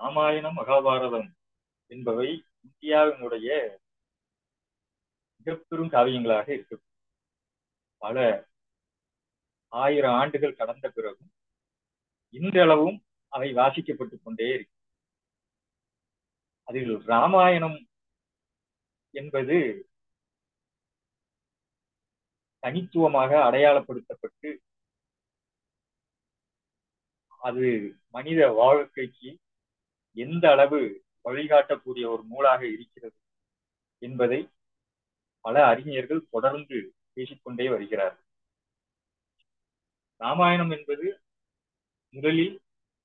ராமாயணம் மகாபாரதம் என்பவை இந்தியாவினுடைய மிகப்பெரும் காவியங்களாக இருக்கு பல ஆயிரம் ஆண்டுகள் கடந்த பிறகும் இன்றளவும் அவை வாசிக்கப்பட்டுக் கொண்டே இருக்கு அதில் ராமாயணம் என்பது தனித்துவமாக அடையாளப்படுத்தப்பட்டு அது மனித வாழ்க்கைக்கு எந்த அளவு வழிகாட்டக்கூடிய ஒரு நூலாக இருக்கிறது என்பதை பல அறிஞர்கள் தொடர்ந்து பேசிக்கொண்டே வருகிறார்கள் ராமாயணம் என்பது முதலில்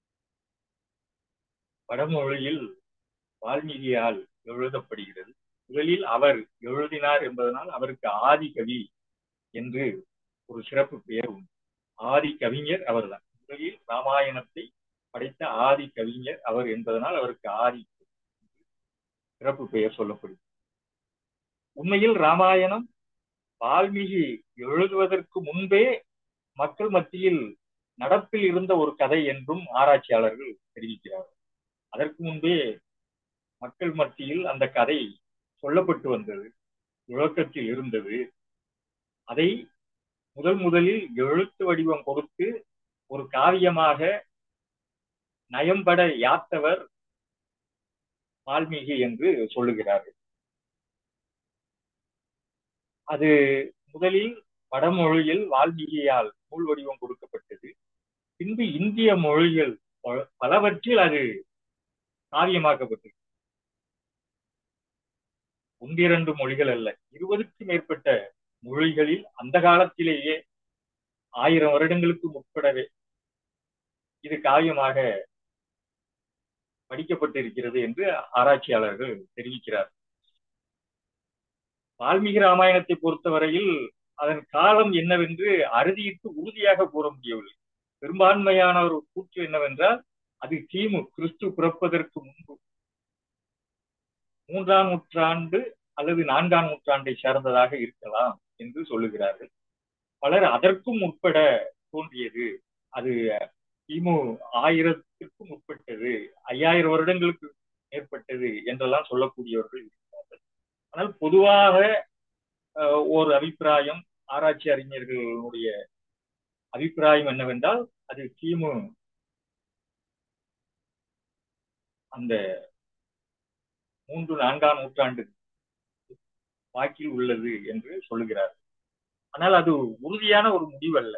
வடமொழியில் வால்மீகியால் எழுதப்படுகிறது முதலில் அவர் எழுதினார் என்பதனால் அவருக்கு ஆதி கவி என்று ஒரு சிறப்பு பெயர் உண்டு ஆதி கவிஞர் அவர்தான் முதலில் ராமாயணத்தை படைத்த ஆதி கவிஞர் அவர் என்பதனால் அவருக்கு ஆதி சிறப்பு பெயர் சொல்லப்படுகிறது உண்மையில் ராமாயணம் வால்மீகி எழுதுவதற்கு முன்பே மக்கள் மத்தியில் நடப்பில் இருந்த ஒரு கதை என்றும் ஆராய்ச்சியாளர்கள் தெரிவிக்கிறார்கள் அதற்கு முன்பே மக்கள் மத்தியில் அந்த கதை சொல்லப்பட்டு வந்தது விளக்கத்தில் இருந்தது அதை முதல் முதலில் எழுத்து வடிவம் கொடுத்து ஒரு காவியமாக நயம்பட யாத்தவர் வால்மீகி என்று சொல்லுகிறார்கள் அது முதலில் வடமொழியில் வால்மீகியால் நூல் வடிவம் கொடுக்கப்பட்டது பின்பு இந்திய மொழிகள் பலவற்றில் அது காவியமாக்கப்பட்டது ஒன்றிரண்டு மொழிகள் அல்ல இருபதுக்கும் மேற்பட்ட மொழிகளில் அந்த காலத்திலேயே ஆயிரம் வருடங்களுக்கு முற்படவே இது காவியமாக படிக்கப்பட்டிருக்கிறது என்று ஆராய்ச்சியாளர்கள் தெரிவிக்கிறார் வால்மீகி ராமாயணத்தை பொறுத்தவரையில் அதன் காலம் என்னவென்று அறுதியிட்டு உறுதியாக கூற முடியவில்லை பெரும்பான்மையான ஒரு கூற்று என்னவென்றால் அது கிமு கிறிஸ்து பிறப்பதற்கு முன்பு மூன்றாம் நூற்றாண்டு அல்லது நான்காம் நூற்றாண்டை சேர்ந்ததாக இருக்கலாம் என்று சொல்லுகிறார்கள் பலர் அதற்கும் உட்பட தோன்றியது அது கிமு ஆயிரத்திற்கும் உட்பட்டது ஐயாயிரம் வருடங்களுக்கு மேற்பட்டது என்றெல்லாம் சொல்லக்கூடியவர்கள் இருக்கிறார்கள் ஆனால் பொதுவாக ஒரு அபிப்பிராயம் ஆராய்ச்சி அறிஞர்களுடைய அபிப்பிராயம் என்னவென்றால் அது கிமு அந்த மூன்று நான்காம் நூற்றாண்டு வாக்கில் உள்ளது என்று சொல்லுகிறார் ஆனால் அது உறுதியான ஒரு முடிவு அல்ல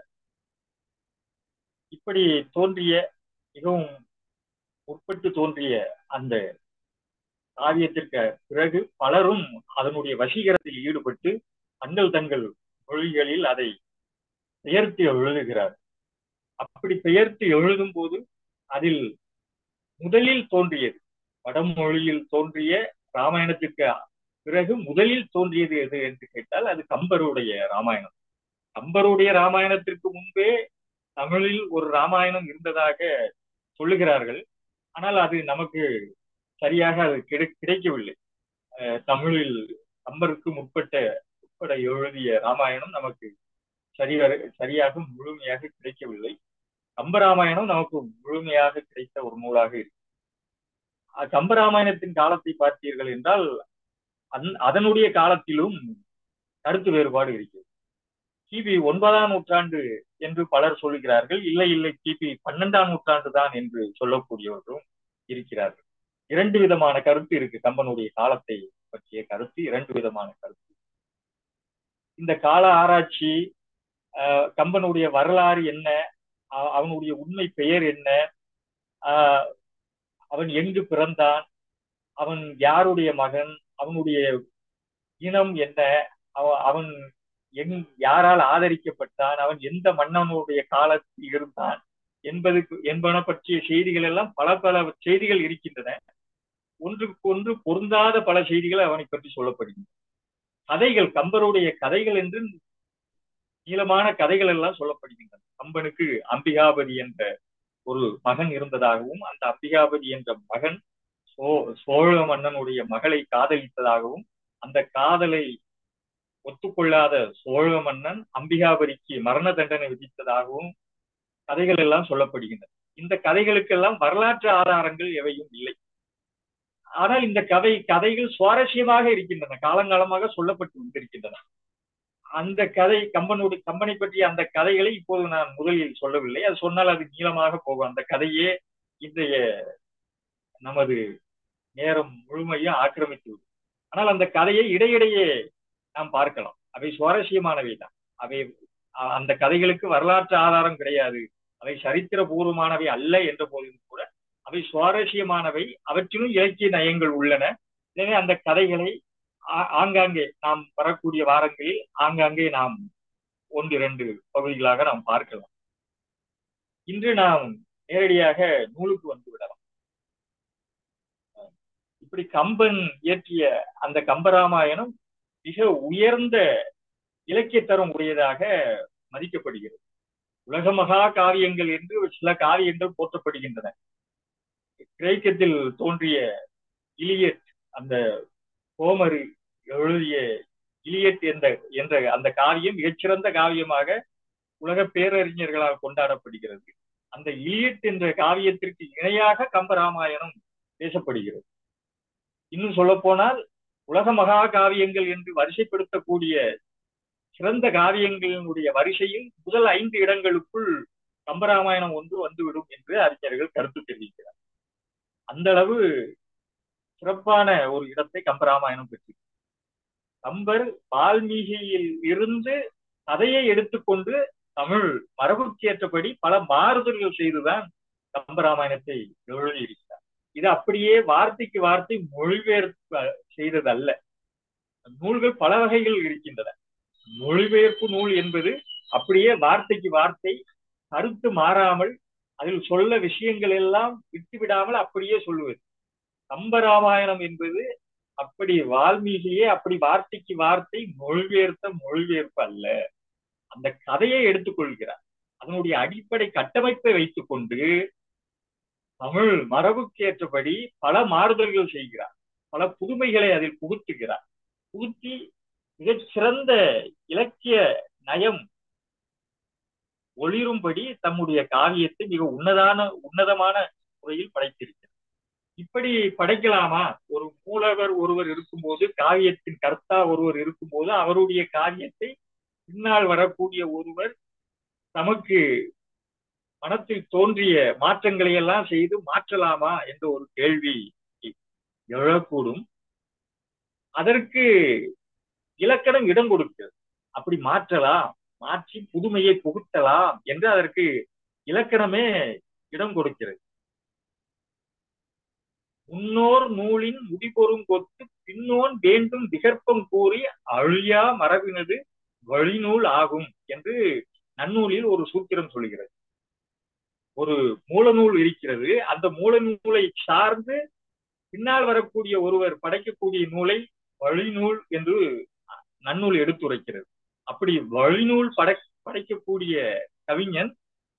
இப்படி தோன்றிய மிகவும் முற்பட்டு தோன்றிய அந்த காவியத்திற்கு பிறகு பலரும் அதனுடைய வசீகரத்தில் ஈடுபட்டு தங்கள் தங்கள் மொழிகளில் அதை பெயர்த்து எழுதுகிறார் அப்படி பெயர்த்து எழுதும் போது அதில் முதலில் தோன்றியது வடமொழியில் தோன்றிய ராமாயணத்திற்கு பிறகு முதலில் தோன்றியது எது என்று கேட்டால் அது கம்பருடைய ராமாயணம் கம்பருடைய ராமாயணத்திற்கு முன்பே தமிழில் ஒரு ராமாயணம் இருந்ததாக சொல்லுகிறார்கள் ஆனால் அது நமக்கு சரியாக அது கிடை கிடைக்கவில்லை தமிழில் கம்பருக்கு முற்பட்ட உட்பட எழுதிய ராமாயணம் நமக்கு சரியாக சரியாக முழுமையாக கிடைக்கவில்லை கம்பராமாயணம் நமக்கு முழுமையாக கிடைத்த ஒரு நூலாக இருக்கு கம்பராமாயணத்தின் காலத்தை பார்த்தீர்கள் என்றால் அந் அதனுடைய காலத்திலும் கருத்து வேறுபாடு இருக்கிறது கிபி ஒன்பதாம் நூற்றாண்டு என்று பலர் சொல்கிறார்கள் இல்லை இல்லை கிபி பன்னெண்டாம் நூற்றாண்டு தான் என்று சொல்லக்கூடியவர்களும் இருக்கிறார்கள் இரண்டு விதமான கருத்து இருக்கு கம்பனுடைய காலத்தை பற்றிய கருத்து இரண்டு விதமான கருத்து இந்த கால ஆராய்ச்சி கம்பனுடைய வரலாறு என்ன அவனுடைய உண்மை பெயர் என்ன அவன் எங்கு பிறந்தான் அவன் யாருடைய மகன் அவனுடைய இனம் என்ன அவன் எங் யாரால் ஆதரிக்கப்பட்டான் அவன் எந்த மன்னனுடைய காலத்தில் இருந்தான் என்பது என்பன பற்றிய செய்திகள் எல்லாம் பல பல செய்திகள் இருக்கின்றன ஒன்றுக்கு ஒன்று பொருந்தாத பல செய்திகள் அவனை பற்றி சொல்லப்படுகின்றன கதைகள் கம்பருடைய கதைகள் என்று நீளமான கதைகள் எல்லாம் சொல்லப்படுகின்றன கம்பனுக்கு அம்பிகாபதி என்ற ஒரு மகன் இருந்ததாகவும் அந்த அம்பிகாபதி என்ற மகன் சோ சோழ மன்னனுடைய மகளை காதலித்ததாகவும் அந்த காதலை ஒத்துக்கொள்ளாத சோழ மன்னன் அம்பிகாபதிக்கு மரண தண்டனை விதித்ததாகவும் கதைகள் எல்லாம் சொல்லப்படுகின்றன இந்த கதைகளுக்கெல்லாம் வரலாற்று ஆதாரங்கள் எவையும் இல்லை ஆனால் இந்த கதை கதைகள் சுவாரஸ்யமாக இருக்கின்றன காலங்காலமாக சொல்லப்பட்டு வந்திருக்கின்றன அந்த கதை கம்பனுடைய கம்பனை பற்றிய அந்த கதைகளை இப்போது நான் முதலில் சொல்லவில்லை அது சொன்னால் அது நீளமாக போகும் அந்த கதையே இன்றைய நமது நேரம் முழுமையும் ஆக்கிரமித்து ஆனால் அந்த கதையை இடையிடையே நாம் பார்க்கலாம் அவை சுவாரஸ்யமானவை தான் அவை அந்த கதைகளுக்கு வரலாற்று ஆதாரம் கிடையாது அவை சரித்திர பூர்வமானவை அல்ல என்ற போதிலும் கூட அவை சுவாரஸ்யமானவை அவற்றிலும் இலக்கிய நயங்கள் உள்ளன எனவே அந்த கதைகளை ஆங்காங்கே நாம் வரக்கூடிய வாரங்களில் ஆங்காங்கே நாம் ஒன்று இரண்டு பகுதிகளாக நாம் பார்க்கலாம் இன்று நாம் நேரடியாக நூலுக்கு வந்து விடலாம் இப்படி கம்பன் இயற்றிய அந்த கம்பராமாயணம் மிக உயர்ந்த இலக்கிய தரம் உடையதாக மதிக்கப்படுகிறது உலக மகா காவியங்கள் என்று சில காவியங்கள் போற்றப்படுகின்றன கிரேக்கத்தில் தோன்றிய இலியட் அந்த ஹோமரு எழுதிய இலியட் என்ற என்ற அந்த காவியம் மிகச்சிறந்த காவியமாக உலக பேரறிஞர்களால் கொண்டாடப்படுகிறது அந்த இலியட் என்ற காவியத்திற்கு இணையாக கம்பராமாயணம் பேசப்படுகிறது இன்னும் சொல்ல போனால் உலக மகா காவியங்கள் என்று வரிசைப்படுத்தக்கூடிய சிறந்த காவியங்களினுடைய வரிசையில் முதல் ஐந்து இடங்களுக்குள் கம்பராமாயணம் ஒன்று வந்துவிடும் என்று அறிஞர்கள் கருத்து தெரிவிக்கிறார் அந்த அளவு சிறப்பான ஒரு இடத்தை கம்பராமாயணம் பெற்று கம்பர் வால்மீகியில் இருந்து கதையை எடுத்துக்கொண்டு தமிழ் மரபுக்கேற்றபடி பல மாறுதல்கள் செய்துதான் கம்பராமாயணத்தை எழுதியிருக்கிறார் இது அப்படியே வார்த்தைக்கு வார்த்தை மொழிபெயர்ப்பு செய்ததல்ல நூல்கள் பல வகைகள் இருக்கின்றன மொழிபெயர்ப்பு நூல் என்பது அப்படியே வார்த்தைக்கு வார்த்தை கருத்து மாறாமல் அதில் சொல்ல விஷயங்கள் எல்லாம் விட்டுவிடாமல் அப்படியே சொல்லுவது கம்பராமாயணம் என்பது அப்படி வால்மீகியே அப்படி வார்த்தைக்கு வார்த்தை மொழிபெயர்த்த மொழிபெயர்ப்பு அல்ல அந்த கதையை எடுத்துக்கொள்கிறார் அதனுடைய அடிப்படை கட்டமைப்பை வைத்துக் கொண்டு தமிழ் மரபுக்கேற்றபடி பல மாறுதல்கள் செய்கிறார் பல புதுமைகளை அதில் புகுத்துகிறார் புகுத்தி மிகச் சிறந்த இலக்கிய நயம் ஒளிரும்படி தம்முடைய காவியத்தை மிக உன்னதான உன்னதமான முறையில் படைத்திருக்கிறார் இப்படி படைக்கலாமா ஒரு மூலவர் ஒருவர் இருக்கும்போது காவியத்தின் கர்த்தா ஒருவர் இருக்கும்போது அவருடைய காவியத்தை பின்னால் வரக்கூடிய ஒருவர் தமக்கு மனத்தில் தோன்றிய மாற்றங்களை எல்லாம் செய்து மாற்றலாமா என்ற ஒரு கேள்வி எழக்கூடும் அதற்கு இலக்கணம் இடம் கொடுக்கிறது அப்படி மாற்றலாம் மாற்றி புதுமையை புகுத்தலாம் என்று அதற்கு இலக்கணமே இடம் கொடுக்கிறது முன்னோர் நூலின் முடிபொறும் கொத்து பின்னோன் வேண்டும் விகற்பம் கூறி அழியா மரபினது வழிநூல் ஆகும் என்று நன்னூலில் ஒரு சூத்திரம் சொல்கிறது ஒரு மூலநூல் இருக்கிறது அந்த மூலநூலை சார்ந்து பின்னால் வரக்கூடிய ஒருவர் படைக்கக்கூடிய நூலை வழிநூல் என்று நன்னூல் எடுத்துரைக்கிறது அப்படி வழிநூல் படை படைக்கக்கூடிய கவிஞன்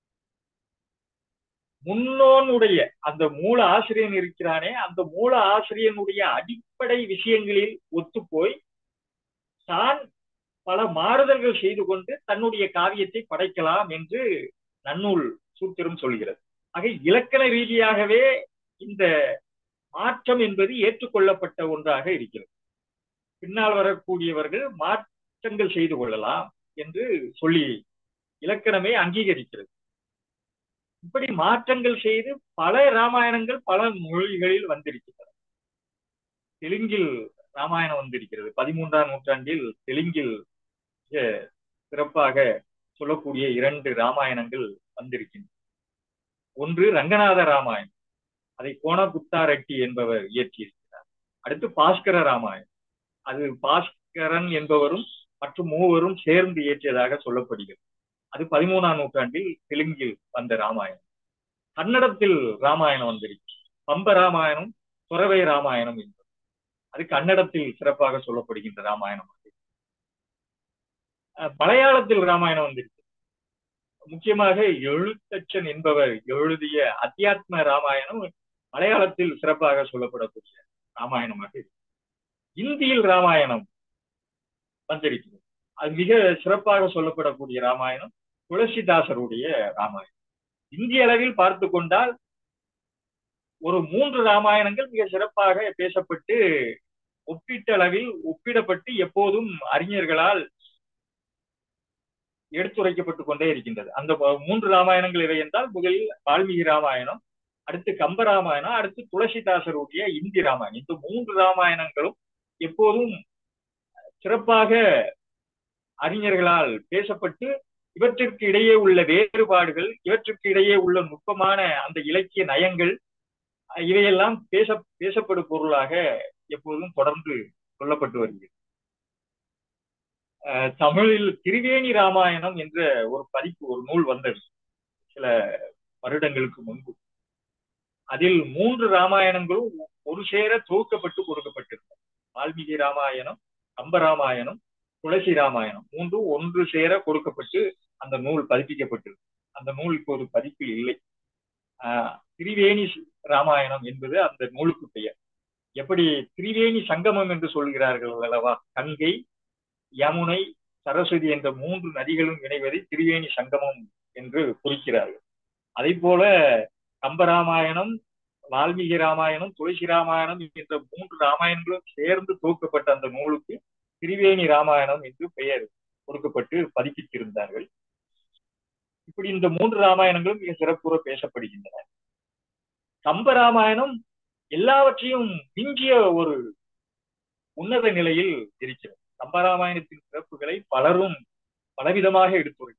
முன்னோனுடைய அந்த மூல ஆசிரியன் இருக்கிறானே அந்த மூல ஆசிரியனுடைய அடிப்படை விஷயங்களில் ஒத்துப்போய் தான் பல மாறுதல்கள் செய்து கொண்டு தன்னுடைய காவியத்தை படைக்கலாம் என்று நன்னூல் சூத்திரம் சொல்கிறது ஆக இலக்கண ரீதியாகவே இந்த மாற்றம் என்பது ஏற்றுக்கொள்ளப்பட்ட ஒன்றாக இருக்கிறது பின்னால் வரக்கூடியவர்கள் மாற்றங்கள் செய்து கொள்ளலாம் என்று சொல்லி இலக்கணமே அங்கீகரிக்கிறது இப்படி மாற்றங்கள் செய்து பல ராமாயணங்கள் பல மொழிகளில் வந்திருக்கின்றன தெலுங்கில் ராமாயணம் வந்திருக்கிறது பதிமூன்றாம் நூற்றாண்டில் தெலுங்கில் சிறப்பாக சொல்லக்கூடிய இரண்டு ராமாயணங்கள் வந்திருக்கின்றன ஒன்று ரங்கநாத ராமாயணம் அதை கோணகுத்தா ரெட்டி என்பவர் இயற்றியிருக்கிறார் அடுத்து பாஸ்கர ராமாயணம் அது பாஸ்கரன் என்பவரும் மற்றும் மூவரும் சேர்ந்து இயற்றியதாக சொல்லப்படுகிறது அது பதிமூணாம் நூற்றாண்டில் தெலுங்கில் வந்த ராமாயணம் கன்னடத்தில் ராமாயணம் வந்திருக்கு பம்ப ராமாயணம் துறவை ராமாயணம் என்பது அது கன்னடத்தில் சிறப்பாக சொல்லப்படுகின்ற ராமாயணம் மலையாளத்தில் ராமாயணம் வந்திருக்கு முக்கியமாக எழுத்தச்சன் என்பவர் எழுதிய அத்தியாத்ம ராமாயணம் மலையாளத்தில் சிறப்பாக சொல்லப்படக்கூடிய ராமாயணமாக இருக்கு இந்தியில் ராமாயணம் வந்திருக்கிறது அது மிக சிறப்பாக சொல்லப்படக்கூடிய ராமாயணம் துளசிதாசருடைய ராமாயணம் இந்திய அளவில் பார்த்து கொண்டால் ஒரு மூன்று ராமாயணங்கள் மிக சிறப்பாக பேசப்பட்டு ஒப்பீட்டளவில் ஒப்பிடப்பட்டு எப்போதும் அறிஞர்களால் எடுத்துரைக்கப்பட்டு கொண்டே இருக்கின்றது அந்த மூன்று ராமாயணங்கள் இவை என்றால் முதலில் வால்மீகி ராமாயணம் அடுத்து கம்ப ராமாயணம் அடுத்து துளசிதாசருடைய இந்தி ராமாயணம் இந்த மூன்று ராமாயணங்களும் எப்போதும் சிறப்பாக அறிஞர்களால் பேசப்பட்டு இவற்றிற்கு இடையே உள்ள வேறுபாடுகள் இவற்றுக்கு இடையே உள்ள நுட்பமான அந்த இலக்கிய நயங்கள் இவையெல்லாம் பேச பேசப்படும் பொருளாக எப்போதும் தொடர்ந்து சொல்லப்பட்டு வருகிறது தமிழில் திரிவேணி ராமாயணம் என்ற ஒரு பதிப்பு ஒரு நூல் வந்தது சில வருடங்களுக்கு முன்பு அதில் மூன்று ராமாயணங்களும் ஒரு சேர துவக்கப்பட்டு கொடுக்கப்பட்டிருந்தது வால்மீகி ராமாயணம் கம்ப ராமாயணம் துளசி ராமாயணம் மூன்றும் ஒன்று சேர கொடுக்கப்பட்டு அந்த நூல் பதிப்பிக்கப்பட்டிருக்கு அந்த நூல் இப்போது பதிப்பில் இல்லை திரிவேணி ராமாயணம் என்பது அந்த நூலுக்கு பெயர் எப்படி திரிவேணி சங்கமம் என்று சொல்கிறார்கள் அல்லவா கங்கை யமுனை சரஸ்வதி என்ற மூன்று நதிகளும் இணைவதை திரிவேணி சங்கமம் என்று குறிக்கிறார்கள் அதே போல கம்பராமாயணம் வால்மீகி ராமாயணம் துளசி ராமாயணம் என்ற மூன்று ராமாயணங்களும் சேர்ந்து துவக்கப்பட்ட அந்த நூலுக்கு திரிவேணி ராமாயணம் என்று பெயர் கொடுக்கப்பட்டு பதிப்பித்திருந்தார்கள் இப்படி இந்த மூன்று ராமாயணங்களும் மிக சிறப்புற பேசப்படுகின்றன கம்ப ராமாயணம் எல்லாவற்றையும் மிஞ்சிய ஒரு உன்னத நிலையில் இருக்கிறது கம்பராமாயணத்தின் சிறப்புகளை பலரும் பலவிதமாக எடுத்துரை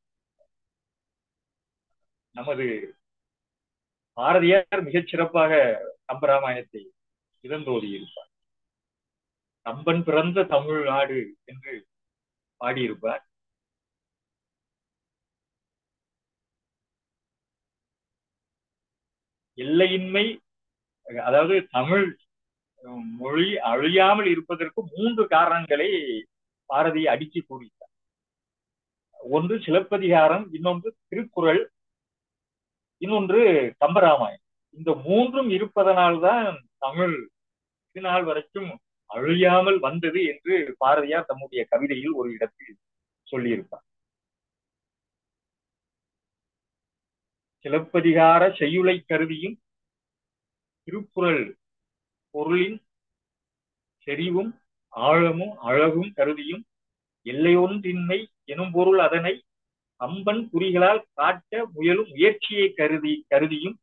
நமது பாரதியார் மிகச் சிறப்பாக கம்பராமாயணத்தை இழந்தோதி இருப்பார் கம்பன் பிறந்த தமிழ்நாடு என்று பாடியிருப்பார் எல்லையின்மை அதாவது தமிழ் மொழி அழியாமல் இருப்பதற்கு மூன்று காரணங்களை பாரதி அடிச்சு கூறினார் ஒன்று சிலப்பதிகாரம் இன்னொன்று திருக்குறள் இன்னொன்று கம்பராமாயணம் இந்த மூன்றும் இருப்பதனால்தான் தமிழ் இதுநாள் வரைக்கும் அழியாமல் வந்தது என்று பாரதியார் தம்முடைய கவிதையில் ஒரு இடத்தில் சொல்லியிருப்பார் சிலப்பதிகார செய்யுளை கருதியும் திருக்குறள் பொருளின் செறிவும் ஆழமும் அழகும் கருதியும் எல்லையொன்றின்மை எனும் பொருள் அதனை அம்பன் குறிகளால் காட்ட முயலும் முயற்சியை கருதி கருதியும்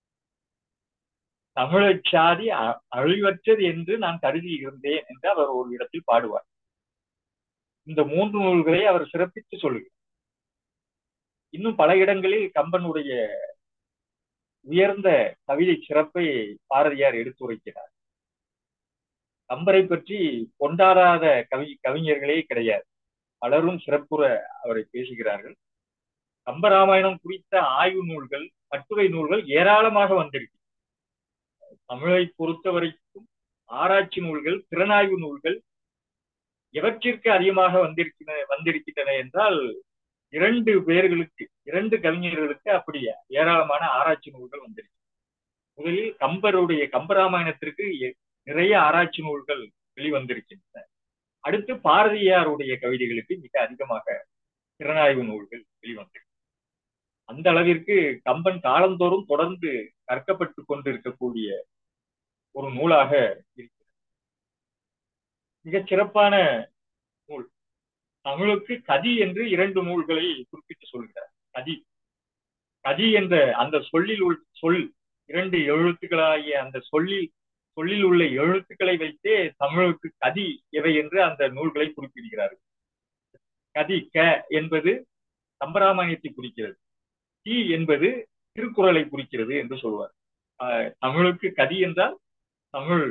தமிழச் சாதி அழிவற்றது என்று நான் கருதி இருந்தேன் என்று அவர் ஒரு இடத்தில் பாடுவார் இந்த மூன்று நூல்களை அவர் சிறப்பித்து சொல்லுகிறார் இன்னும் பல இடங்களில் கம்பனுடைய உயர்ந்த கவிதை சிறப்பை பாரதியார் எடுத்துரைக்கிறார் கம்பரை பற்றி கொண்டாடாத கவி கவிஞர்களே கிடையாது பலரும் சிறப்புற அவரை பேசுகிறார்கள் கம்பராமாயணம் குறித்த ஆய்வு நூல்கள் கட்டுரை நூல்கள் ஏராளமாக வந்திருக்கு தமிழை பொறுத்த வரைக்கும் ஆராய்ச்சி நூல்கள் திறனாய்வு நூல்கள் எவற்றிற்கு அதிகமாக வந்திருக்கின வந்திருக்கின்றன என்றால் இரண்டு பேர்களுக்கு இரண்டு கவிஞர்களுக்கு அப்படி ஏராளமான ஆராய்ச்சி நூல்கள் வந்திருக்கு முதலில் கம்பருடைய கம்பராமாயணத்திற்கு நிறைய ஆராய்ச்சி நூல்கள் வெளிவந்திருக்கின்றன அடுத்து பாரதியாருடைய கவிதைகளுக்கு மிக அதிகமாக திறனாய்வு நூல்கள் வெளிவந்திருக்கு அந்த அளவிற்கு கம்பன் காலந்தோறும் தொடர்ந்து கற்கப்பட்டு கொண்டிருக்கக்கூடிய ஒரு நூலாக இருக்கிறது மிகச் சிறப்பான நூல் தமிழுக்கு கதி என்று இரண்டு நூல்களை குறிப்பிட்டு சொல்கிறார் கதி கதி என்ற அந்த சொல்லில் உள் சொல் இரண்டு எழுத்துக்களாகிய அந்த சொல்லில் சொல்லில் உள்ள எழுத்துக்களை வைத்தே தமிழுக்கு கதி எவை என்று அந்த நூல்களை குறிப்பிடுகிறார்கள் கதி க என்பது கம்பராமாயணத்தை குறிக்கிறது தி என்பது திருக்குறளை குறிக்கிறது என்று சொல்வார் தமிழுக்கு கதி என்றால் தமிழ்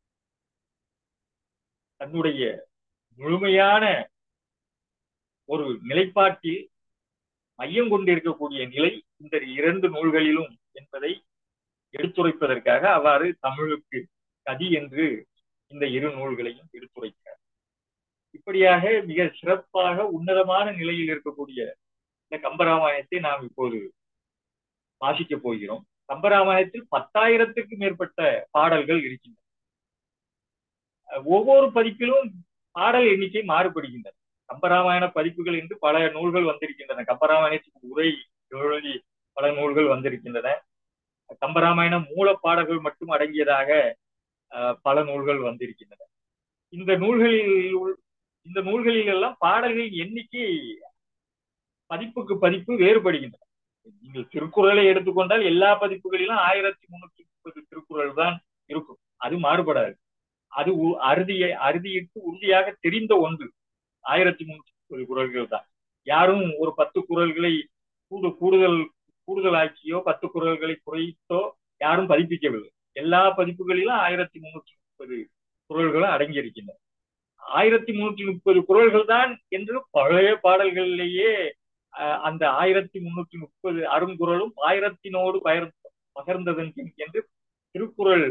தன்னுடைய முழுமையான ஒரு நிலைப்பாட்டில் மையம் கொண்டிருக்கக்கூடிய நிலை இந்த இரண்டு நூல்களிலும் என்பதை எடுத்துரைப்பதற்காக அவ்வாறு தமிழுக்கு கதி என்று இந்த இரு நூல்களையும் எடுத்துரைக்கிறார் இப்படியாக மிக சிறப்பாக உன்னதமான நிலையில் இருக்கக்கூடிய இந்த கம்பராமாயணத்தை நாம் இப்போது வாசிக்க போகிறோம் கம்பராமாயணத்தில் பத்தாயிரத்துக்கும் மேற்பட்ட பாடல்கள் இருக்கின்றன ஒவ்வொரு பதிப்பிலும் பாடல் எண்ணிக்கை மாறுபடுகின்றன கம்பராமாயண பதிப்புகள் என்று பல நூல்கள் வந்திருக்கின்றன கம்பராமாயணத்துக்கு உரை எழுதி பல நூல்கள் வந்திருக்கின்றன கம்பராமாயணம் மூல பாடல்கள் மட்டும் அடங்கியதாக பல நூல்கள் வந்திருக்கின்றன இந்த நூல்களில் இந்த நூல்களில் எல்லாம் பாடல்களின் எண்ணிக்கை பதிப்புக்கு பதிப்பு வேறுபடுகின்றன நீங்கள் திருக்குறளை எடுத்துக்கொண்டால் எல்லா பதிப்புகளிலும் ஆயிரத்தி முன்னூத்தி முப்பது திருக்குறள் தான் இருக்கும் அது மாறுபடாது அது அறுதியை அறுதியிட்டு உறுதியாக தெரிந்த ஒன்று ஆயிரத்தி முன்னூத்தி முப்பது குரல்கள் தான் யாரும் ஒரு பத்து குரல்களை கூடு கூடுதல் கூடுதலாக்கியோ பத்து குரல்களை குறைத்தோ யாரும் பதிப்பிக்கவில்லை எல்லா பதிப்புகளிலும் ஆயிரத்தி முன்னூற்றி முப்பது குரல்களும் அடங்கியிருக்கின்றன ஆயிரத்தி முன்னூற்றி முப்பது குரல்கள் தான் என்று பழைய பாடல்களிலேயே அந்த ஆயிரத்தி முன்னூற்றி முப்பது அருங்குறளும் ஆயிரத்தினோடு பகர் பகர்ந்ததன் என்று திருக்குறள்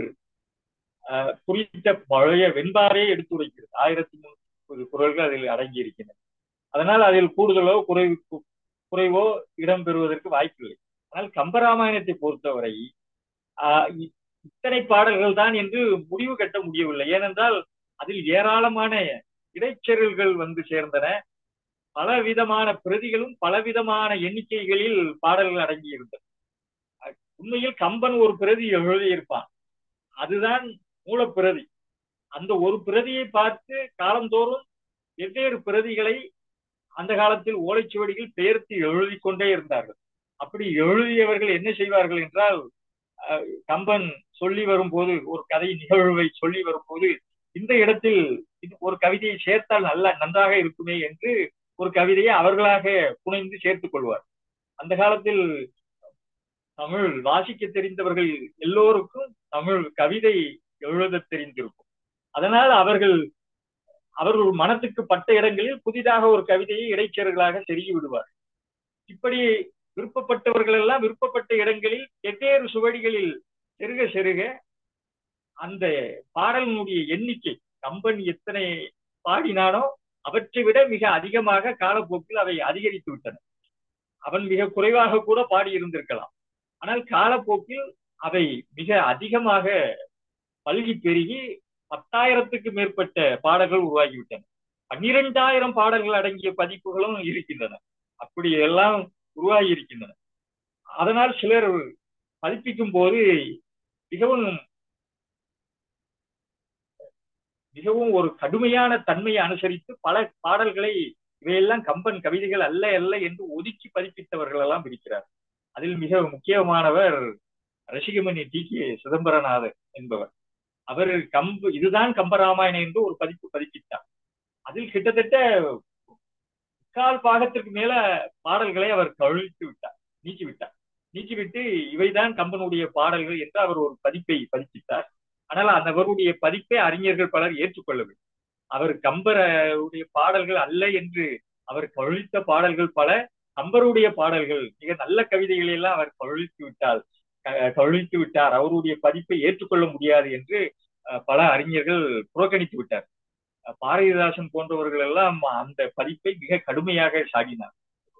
குறித்த பழைய வெண்பாரே எடுத்துரைக்கிறது ஆயிரத்தி முன்னூற்றி முப்பது குரல்கள் அதில் அடங்கி இருக்கின்றன அதனால் அதில் கூடுதலோ குறைவு குறைவோ இடம் பெறுவதற்கு வாய்ப்பில்லை ஆனால் கம்பராமாயணத்தை பொறுத்தவரை இத்தனை பாடல்கள் தான் என்று முடிவு கட்ட முடியவில்லை ஏனென்றால் அதில் ஏராளமான இடைச்செருள்கள் வந்து சேர்ந்தன பல விதமான பிரதிகளும் பலவிதமான எண்ணிக்கைகளில் பாடல்கள் அடங்கியிருந்தன உண்மையில் கம்பன் ஒரு பிரதி எழுதியிருப்பான் அதுதான் மூலப்பிரதி அந்த ஒரு பிரதியை பார்த்து காலந்தோறும் வெவ்வேறு பிரதிகளை அந்த காலத்தில் ஓலைச்சுவடிகள் பெயர்த்து எழுதி கொண்டே இருந்தார்கள் அப்படி எழுதியவர்கள் என்ன செய்வார்கள் என்றால் கம்பன் சொல்லி வரும்போது ஒரு கதை நிகழ்வை சொல்லி வரும்போது இந்த இடத்தில் ஒரு கவிதையை சேர்த்தால் நல்ல நன்றாக இருக்குமே என்று ஒரு கவிதையை அவர்களாக புனைந்து சேர்த்துக் கொள்வார் அந்த காலத்தில் தமிழ் வாசிக்க தெரிந்தவர்கள் எல்லோருக்கும் தமிழ் கவிதை எழுத தெரிந்திருக்கும் அதனால் அவர்கள் அவர்கள் மனத்துக்கு பட்ட இடங்களில் புதிதாக ஒரு கவிதையை இடைச்செருகளாக செருகி விடுவார் இப்படி விருப்பப்பட்டவர்கள் எல்லாம் விருப்பப்பட்ட இடங்களில் வெவ்வேறு சுவடிகளில் செருக செருக அந்த பாடலினுடைய எண்ணிக்கை கம்பன் எத்தனை பாடினானோ அவற்றை விட மிக அதிகமாக காலப்போக்கில் அவை அதிகரித்து விட்டன அவன் மிக குறைவாக கூட பாடியிருந்திருக்கலாம் ஆனால் காலப்போக்கில் அவை மிக அதிகமாக பல்கி பெருகி பத்தாயிரத்துக்கு மேற்பட்ட பாடல்கள் உருவாகிவிட்டன பன்னிரெண்டாயிரம் பாடல்கள் அடங்கிய பதிப்புகளும் இருக்கின்றன அப்படி எல்லாம் உருவாகி இருக்கின்றன அதனால் சிலர் பதிப்பிக்கும் போது மிகவும் மிகவும் ஒரு கடுமையான தன்மையை அனுசரித்து பல பாடல்களை இவையெல்லாம் கம்பன் கவிதைகள் அல்ல அல்ல என்று ஒதுக்கி பதிப்பித்தவர்கள் எல்லாம் இருக்கிறார் அதில் மிக முக்கியமானவர் ரசிகமணி டி கே சிதம்பரநாதர் என்பவர் அவர் கம்பு இதுதான் கம்பராமாயணம் என்று ஒரு பதிப்பு பதிப்பித்தார் அதில் கிட்டத்தட்ட முக்கால் பாகத்திற்கு மேல பாடல்களை அவர் கழித்து விட்டார் நீக்கி விட்டார் நீக்கிவிட்டு இவைதான் கம்பனுடைய பாடல்கள் என்று அவர் ஒரு பதிப்பை பதிப்பித்தார் ஆனால் அவருடைய பதிப்பை அறிஞர்கள் பலர் ஏற்றுக்கொள்ளவில்லை அவர் கம்பருடைய பாடல்கள் அல்ல என்று அவர் கழித்த பாடல்கள் பல கம்பருடைய பாடல்கள் மிக நல்ல கவிதைகளை எல்லாம் அவர் கழித்து விட்டால் கழித்து விட்டார் அவருடைய பதிப்பை ஏற்றுக்கொள்ள முடியாது என்று பல அறிஞர்கள் புறக்கணித்து விட்டார் பாரதிதாசன் போன்றவர்கள் எல்லாம் அந்த பதிப்பை மிக கடுமையாக சாடினார்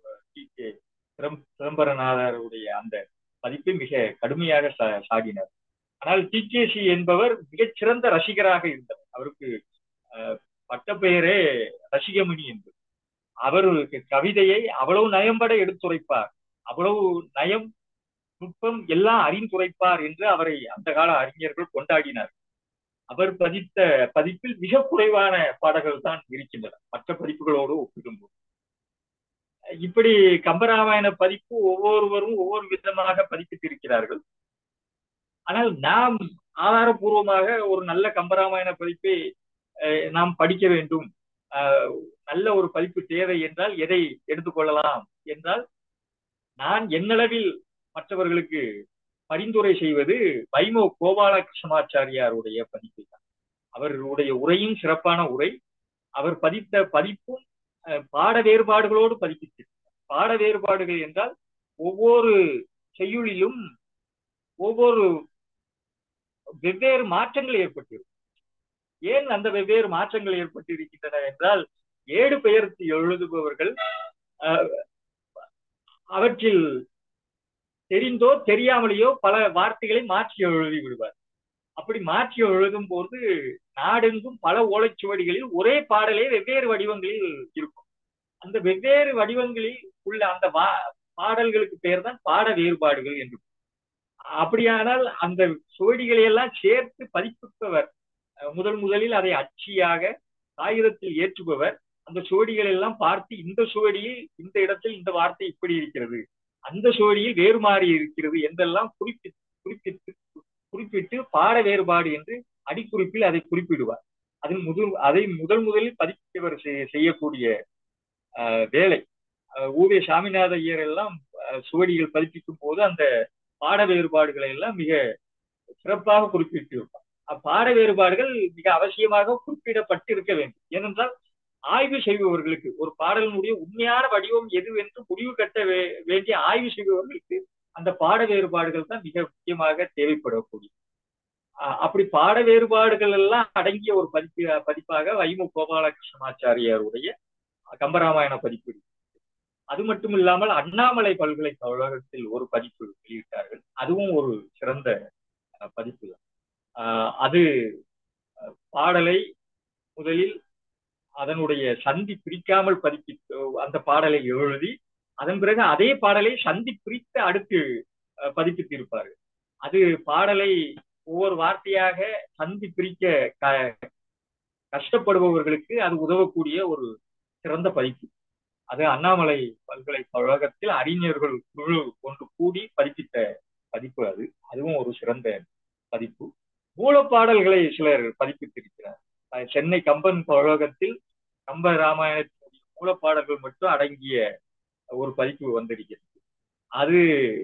சிதம்பரநாதருடைய அந்த பதிப்பை மிக கடுமையாக சாடினார் ஆனால் டி கே சி என்பவர் மிகச்சிறந்த ரசிகராக இருந்தவர் அவருக்கு பட்டப்பெயரே ரசிகமணி என்பது அவருக்கு கவிதையை அவ்வளவு நயம்பட எடுத்துரைப்பார் அவ்வளவு நயம் நுட்பம் எல்லாம் அறிந்துரைப்பார் என்று அவரை அந்த கால அறிஞர்கள் கொண்டாடினார் அவர் பதித்த பதிப்பில் மிக குறைவான பாடல்கள் தான் இருக்கின்றன மற்ற பதிப்புகளோடு ஒப்பிடும்போது இப்படி கம்பராமாயண பதிப்பு ஒவ்வொருவரும் ஒவ்வொரு விதமாக பதிப்பித்திருக்கிறார்கள் ஆனால் நாம் ஆதாரபூர்வமாக ஒரு நல்ல கம்பராமாயண பதிப்பை நாம் படிக்க வேண்டும் நல்ல ஒரு பதிப்பு தேவை என்றால் எதை எடுத்துக்கொள்ளலாம் என்றால் நான் என்னளவில் மற்றவர்களுக்கு பரிந்துரை செய்வது வைமோ கோபாலகிருஷ்ணமாச்சாரியாருடைய பதிப்பை தான் அவருடைய உரையும் சிறப்பான உரை அவர் பதித்த பதிப்பும் பாட வேறுபாடுகளோடு பதிப்பித்திருக்கிறார் பாட வேறுபாடுகள் என்றால் ஒவ்வொரு செய்யுளிலும் ஒவ்வொரு வெவ்வேறு மாற்றங்கள் ஏற்பட்டிருக்கும் ஏன் அந்த வெவ்வேறு மாற்றங்கள் ஏற்பட்டு இருக்கின்றன என்றால் ஏடு பெயர்த்து எழுதுபவர்கள் அவற்றில் தெரிந்தோ தெரியாமலேயோ பல வார்த்தைகளை மாற்றி எழுதி விடுவார் அப்படி மாற்றி எழுதும் போது நாடெங்கும் பல ஓலைச்சுவடிகளில் ஒரே பாடலே வெவ்வேறு வடிவங்களில் இருக்கும் அந்த வெவ்வேறு வடிவங்களில் உள்ள அந்த வா பாடல்களுக்கு பெயர் தான் பாட வேறுபாடுகள் என்று அப்படியானால் அந்த சுவடிகளை எல்லாம் சேர்த்து பதிப்பிப்பவர் முதல் முதலில் அதை அச்சியாக காகிதத்தில் ஏற்றுபவர் அந்த சுவடிகள் எல்லாம் பார்த்து இந்த சுவடியில் இந்த இடத்தில் இந்த வார்த்தை இப்படி இருக்கிறது அந்த சுவடியில் வேறு மாறி இருக்கிறது என்றெல்லாம் குறிப்பிட்டு குறிப்பிட்டு குறிப்பிட்டு பாட வேறுபாடு என்று அடிக்குறிப்பில் அதை குறிப்பிடுவார் அதில் முதல் அதை முதல் முதலில் பதிப்பவர் செய்யக்கூடிய வேலை ஊவே சாமிநாத ஐயர் எல்லாம் சுவடிகள் பதிப்பிக்கும் போது அந்த பாட வேறுபாடுகளை எல்லாம் மிக சிறப்பாக குறிப்பிட்டிருப்பார் பாட வேறுபாடுகள் மிக அவசியமாக குறிப்பிடப்பட்டிருக்க வேண்டும் ஏனென்றால் ஆய்வு செய்பவர்களுக்கு ஒரு பாடலினுடைய உண்மையான வடிவம் எது என்று முடிவு கட்ட வேண்டிய ஆய்வு செய்பவர்களுக்கு அந்த பாட வேறுபாடுகள் தான் மிக முக்கியமாக தேவைப்படக்கூடிய அப்படி பாட வேறுபாடுகள் எல்லாம் அடங்கிய ஒரு பதிப்பு பதிப்பாக வைமு கோபாலகிருஷ்ணமாச்சாரியாருடைய கம்பராமாயண பதிப்பு அது மட்டும் இல்லாமல் அண்ணாமலை பல்கலைக்கழகத்தில் ஒரு பதிப்பு வெளியிட்டார்கள் அதுவும் ஒரு சிறந்த பதிப்பு தான் அது பாடலை முதலில் அதனுடைய சந்தி பிரிக்காமல் பதிப்பித்து அந்த பாடலை எழுதி அதன் பிறகு அதே பாடலை சந்தி பிரித்து அடுத்து பதிப்பித்திருப்பார்கள் அது பாடலை ஒவ்வொரு வார்த்தையாக சந்தி பிரிக்க கஷ்டப்படுபவர்களுக்கு அது உதவக்கூடிய ஒரு சிறந்த பதிப்பு அது அண்ணாமலை பல்கலைக்கழகத்தில் அறிஞர்கள் குழு கொண்டு கூடி பதிப்பித்த பதிப்பு அது அதுவும் ஒரு சிறந்த பதிப்பு மூலப்பாடல்களை சிலர் பதிப்பித்திருக்கிறார் சென்னை கம்பன் கழகத்தில் கம்ப ராமாயணத்தினுடைய மூலப்பாடல்கள் மட்டும் அடங்கிய ஒரு பதிப்பு வந்திருக்கிறது அது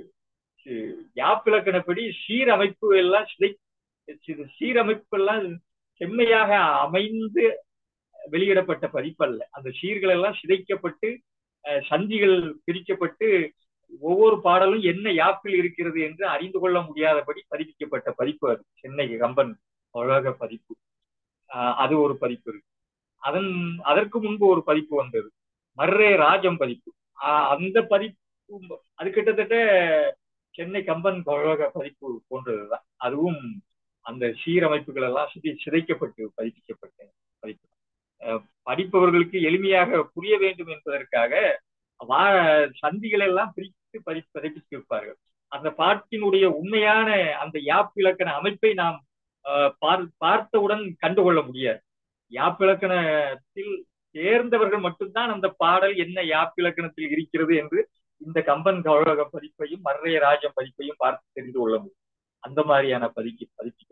யாப்பிலக்கணப்படி சீரமைப்பு எல்லாம் சிதை சீரமைப்பு எல்லாம் செம்மையாக அமைந்து வெளியிடப்பட்ட பதிப்பு அல்ல அந்த சீர்கள் எல்லாம் சிதைக்கப்பட்டு சந்திகள் பிரிக்கப்பட்டு ஒவ்வொரு பாடலும் என்ன யாப்பில் இருக்கிறது என்று அறிந்து கொள்ள முடியாதபடி பதிப்பிக்கப்பட்ட பதிப்பு அது சென்னை கம்பன் உலக பதிப்பு அது ஒரு பதிப்பு இருக்கு அதன் அதற்கு முன்பு ஒரு பதிப்பு வந்தது மர்ரே ராஜம் பதிப்பு அந்த பதிப்பு அது கிட்டத்தட்ட சென்னை கம்பன் கழக பதிப்பு போன்றதுதான் அதுவும் அந்த சீரமைப்புகள் எல்லாம் சிதை சிதைக்கப்பட்டு பதிப்பிக்கப்பட்ட பதிப்பு படிப்பவர்களுக்கு எளிமையாக புரிய வேண்டும் என்பதற்காக வா சந்திகள் எல்லாம் பிரித்து பதி பதிப்பித்திருப்பார்கள் அந்த பாட்டினுடைய உண்மையான அந்த யாப்பிலக்கண அமைப்பை நாம் பார்த்தவுடன் கண்டுகொள்ள முடியாது யாப்பிலக்கணத்தில் தேர்ந்தவர்கள் மட்டும்தான் அந்த பாடல் என்ன யாப்பிலக்கணத்தில் இருக்கிறது என்று இந்த கம்பன் கழக பதிப்பையும் மர்ரைய ராஜம் பதிப்பையும் பார்த்து தெரிந்து கொள்ள முடியும் அந்த மாதிரியான பதிக்கு பதிப்பிக்க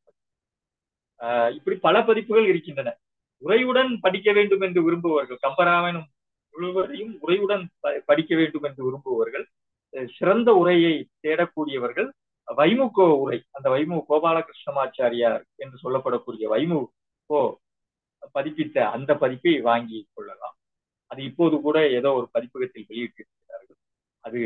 இப்படி பல பதிப்புகள் இருக்கின்றன உரையுடன் படிக்க வேண்டும் என்று விரும்புபவர்கள் கம்பராமாயணம் முழுவதையும் உரையுடன் படிக்க வேண்டும் என்று விரும்புபவர்கள் சிறந்த உரையை தேடக்கூடியவர்கள் வைமுகோ உரை அந்த வைமு கோபாலகிருஷ்ணமாச்சாரியார் என்று சொல்லப்படக்கூடிய வைமு கோ பதிப்பித்த அந்த பதிப்பை வாங்கி கொள்ளலாம் அது இப்போது கூட ஏதோ ஒரு பதிப்பகத்தில் வெளியிட்டிருக்கிறார்கள் அது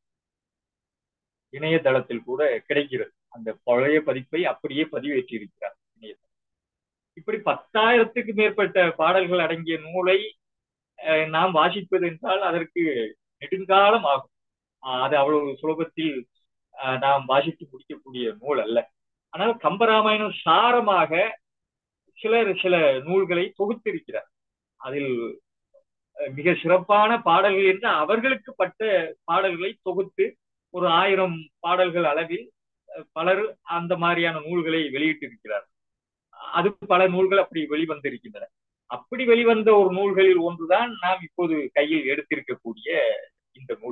இணையதளத்தில் கூட கிடைக்கிறது அந்த பழைய பதிப்பை அப்படியே பதிவேற்றி இருக்கிறார் இணையதளம் இப்படி பத்தாயிரத்துக்கு மேற்பட்ட பாடல்கள் அடங்கிய நூலை நாம் வாசிப்பது என்றால் அதற்கு நெடுங்காலம் ஆகும் அது அவ்வளவு சுலபத்தில் நாம் வாசித்து முடிக்கக்கூடிய நூல் அல்ல ஆனால் கம்பராமாயணம் சாரமாக சிலர் சில நூல்களை தொகுத்திருக்கிறார் அதில் மிக சிறப்பான பாடல்கள் என்று அவர்களுக்கு பட்ட பாடல்களை தொகுத்து ஒரு ஆயிரம் பாடல்கள் அளவில் பலர் அந்த மாதிரியான நூல்களை வெளியிட்டிருக்கிறார் அது பல நூல்கள் அப்படி வெளிவந்திருக்கின்றன அப்படி வெளிவந்த ஒரு நூல்களில் ஒன்றுதான் நாம் இப்போது கையில் எடுத்திருக்கக்கூடிய இந்த நூல்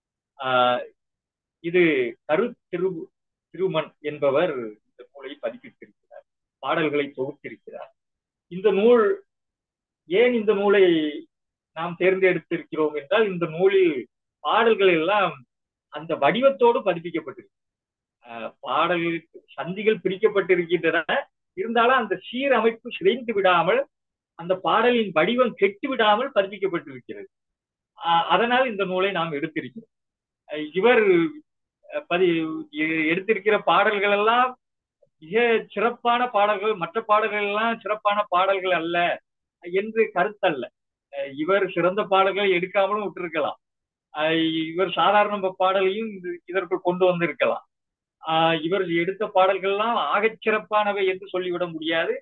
இது கரு திரு திருமன் என்பவர் இந்த நூலை பதிப்பித்திருக்கிறார் பாடல்களை தொகுத்திருக்கிறார் இந்த நூல் ஏன் இந்த நூலை நாம் தேர்ந்தெடுத்திருக்கிறோம் என்றால் இந்த நூலில் பாடல்கள் எல்லாம் அந்த வடிவத்தோடு பதிப்பிக்கப்பட்டிருக்கு பாடல்கள் சந்திகள் பிரிக்கப்பட்டிருக்கின்றன இருந்தாலும் அந்த சீரமைப்பு சிதைந்து விடாமல் அந்த பாடலின் வடிவம் கெட்டு விடாமல் பதிப்பிக்கப்பட்டிருக்கிறது அதனால் இந்த நூலை நாம் எடுத்திருக்கிறோம் இவர் பதி எடுத்திருக்கிற பாடல்கள் எல்லாம் மிக சிறப்பான பாடல்கள் மற்ற பாடல்கள் எல்லாம் சிறப்பான பாடல்கள் அல்ல என்று கருத்தல்ல இவர் சிறந்த பாடல்களை எடுக்காமலும் விட்டிருக்கலாம் இவர் சாதாரண பாடலையும் இதற்குள் கொண்டு வந்திருக்கலாம் இவர் எடுத்த பாடல்கள்லாம் ஆகச் சிறப்பானவை என்று சொல்லிவிட முடியாது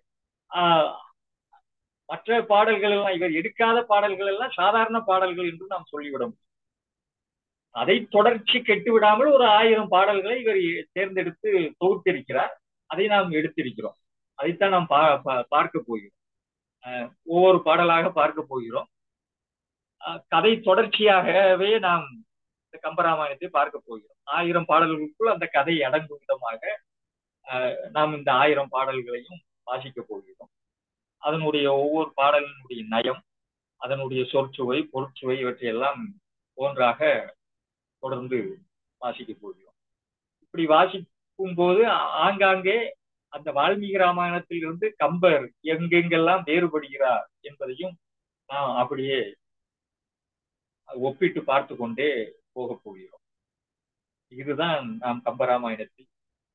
மற்ற பாடல்கள் எல்லாம் இவர் எடுக்காத பாடல்கள் எல்லாம் சாதாரண பாடல்கள் என்று நாம் சொல்லிவிட முடியும் அதை தொடர்ச்சி கெட்டு விடாமல் ஒரு ஆயிரம் பாடல்களை இவர் தேர்ந்தெடுத்து தொகுத்திருக்கிறார் அதை நாம் எடுத்திருக்கிறோம் அதைத்தான் நாம் பார்க்க போகிறோம் ஒவ்வொரு பாடலாக பார்க்க போகிறோம் கதை தொடர்ச்சியாகவே நாம் இந்த கம்பராமாயணத்தை பார்க்க போகிறோம் ஆயிரம் பாடல்களுக்குள் அந்த கதை அடங்கும் விதமாக நாம் இந்த ஆயிரம் பாடல்களையும் வாசிக்க போகிறோம் அதனுடைய ஒவ்வொரு பாடலினுடைய நயம் அதனுடைய சொற்சுவை பொருட்சுவை இவற்றையெல்லாம் ஒன்றாக தொடர்ந்து வாசிக்க போகிறோம் இப்படி வாசிக்கும் போது ஆங்காங்கே அந்த வால்மீகி ராமாயணத்தில் இருந்து கம்பர் எங்கெங்கெல்லாம் வேறுபடுகிறார் என்பதையும் நாம் அப்படியே ஒப்பிட்டு பார்த்து கொண்டே போக போகிறோம் இதுதான் நாம் கம்பராமாயணத்தில்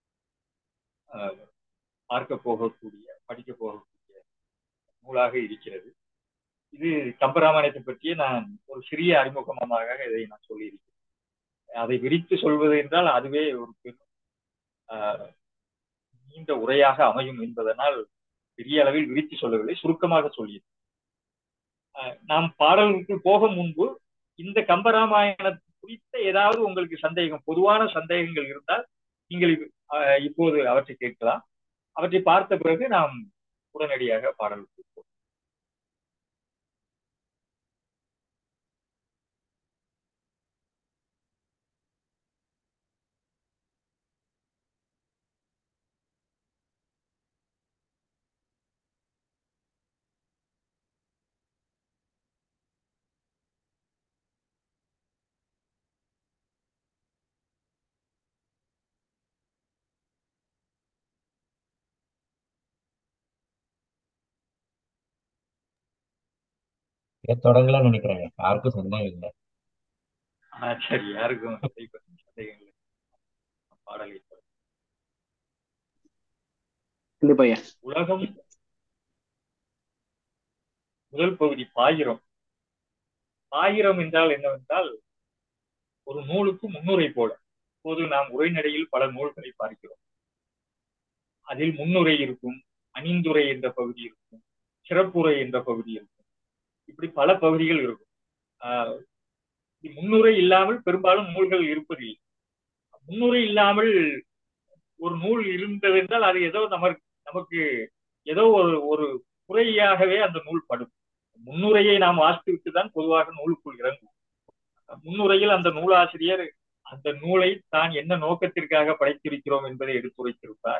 பார்க்க போகக்கூடிய படிக்க போகக்கூடிய நூலாக இருக்கிறது இது கம்பராமாயணத்தை பற்றிய நான் ஒரு சிறிய அறிமுகமாக இதை நான் சொல்லியிருக்கிறேன் அதை விரித்து சொல்வது என்றால் அதுவே ஒரு பெரும் நீண்ட உரையாக அமையும் என்பதனால் பெரிய அளவில் விரித்து சொல்லவில்லை சுருக்கமாக சொல்லியது நாம் பாடலுக்கு போக முன்பு இந்த கம்பராமாயணம் குறித்த ஏதாவது உங்களுக்கு சந்தேகம் பொதுவான சந்தேகங்கள் இருந்தால் நீங்கள் இப்போது அவற்றை கேட்கலாம் அவற்றை பார்த்த பிறகு நாம் உடனடியாக பாடலுக்கு போவோம் தொடங்கலாம்னு நினைக்கிறேன் யாருக்கும் சந்தேகம் இல்லை சரி யாருக்கும் சந்தேகம் இல்லை பாடலை உலகம் முதல் பகுதி பாயிரம் பாயிரம் என்றால் என்னவென்றால் ஒரு நூலுக்கு முன்னுரை போல இப்போது நாம் உரைநடையில் பல நூல்களை பார்க்கிறோம் அதில் முன்னுரை இருக்கும் அணிந்துரை என்ற பகுதி இருக்கும் சிறப்புரை என்ற பகுதி இருக்கும் இப்படி பல பகுதிகள் இருக்கும் முன்னுரை இல்லாமல் பெரும்பாலும் நூல்கள் இருப்பதில்லை முன்னுரை இல்லாமல் ஒரு நூல் இருந்தது என்றால் அது ஏதோ நமக்கு நமக்கு ஏதோ ஒரு ஒரு குறையாகவே அந்த நூல் படும் முன்னுரையை நாம் வாசித்து விட்டு தான் பொதுவாக நூலுக்குள் இறங்கும் முன்னுரையில் அந்த நூலாசிரியர் அந்த நூலை தான் என்ன நோக்கத்திற்காக படைத்திருக்கிறோம் என்பதை எடுத்துரைத்திருப்பார்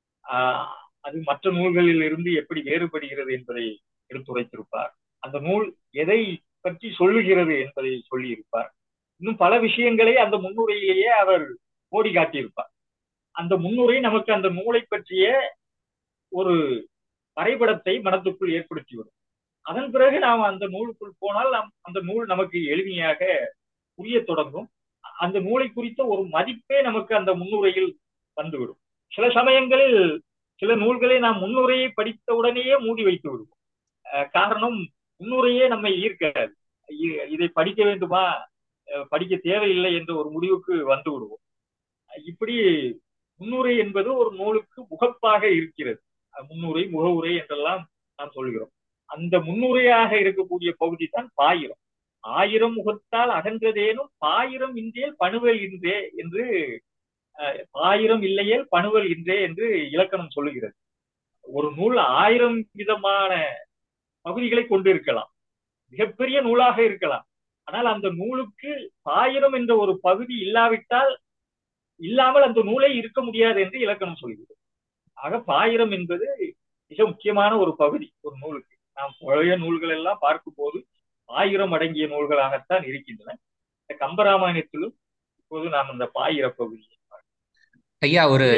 அது மற்ற நூல்களில் இருந்து எப்படி வேறுபடுகிறது என்பதை எடுத்துரைத்திருப்பார் அந்த நூல் எதை பற்றி சொல்லுகிறது என்பதை சொல்லி இருப்பார் இன்னும் பல விஷயங்களை அந்த முன்னுரையிலேயே அவர் கோடி காட்டியிருப்பார் அந்த முன்னுரை நமக்கு அந்த நூலை பற்றிய ஒரு வரைபடத்தை மனத்துக்குள் ஏற்படுத்திவிடும் அதன் பிறகு நாம் அந்த நூலுக்குள் போனால் நாம் அந்த நூல் நமக்கு எளிமையாக புரிய தொடங்கும் அந்த நூலை குறித்த ஒரு மதிப்பே நமக்கு அந்த முன்னுரையில் வந்துவிடும் சில சமயங்களில் சில நூல்களை நாம் முன்னுரையை படித்த உடனேயே மூடி வைத்து விடுவோம் காரணம் முன்னுரையே நம்மை ஈர்க்காது இதை படிக்க வேண்டுமா படிக்க தேவையில்லை என்ற ஒரு முடிவுக்கு வந்து விடுவோம் இப்படி முன்னுரை என்பது ஒரு நூலுக்கு முகப்பாக இருக்கிறது முன்னுரை முகவுரை என்றெல்லாம் நாம் சொல்கிறோம் அந்த முன்னுரையாக இருக்கக்கூடிய பகுதி தான் பாயிரம் ஆயிரம் முகத்தால் அகன்றதேனும் பாயிரம் இன்றே பணுவல் இன்றே என்று பாயிரம் இல்லையேல் பணுவல் இன்றே என்று இலக்கணம் சொல்லுகிறது ஒரு நூல் ஆயிரம் விதமான பகுதிகளை கொண்டிருக்கலாம் மிகப்பெரிய நூலாக இருக்கலாம் ஆனால் அந்த நூலுக்கு பாயிரம் என்ற ஒரு பகுதி இல்லாவிட்டால் இல்லாமல் அந்த நூலே இருக்க முடியாது என்று இலக்கணம் சொல்கிறது ஆக பாயிரம் என்பது மிக முக்கியமான ஒரு பகுதி ஒரு நூலுக்கு நாம் பழைய நூல்கள் எல்லாம் பார்க்கும் போது ஆயிரம் அடங்கிய நூல்களாகத்தான் இருக்கின்றன இந்த கம்பராமாயணத்திலும் இப்போது நாம் அந்த பாயிர பகுதியை ஐயா ஒரு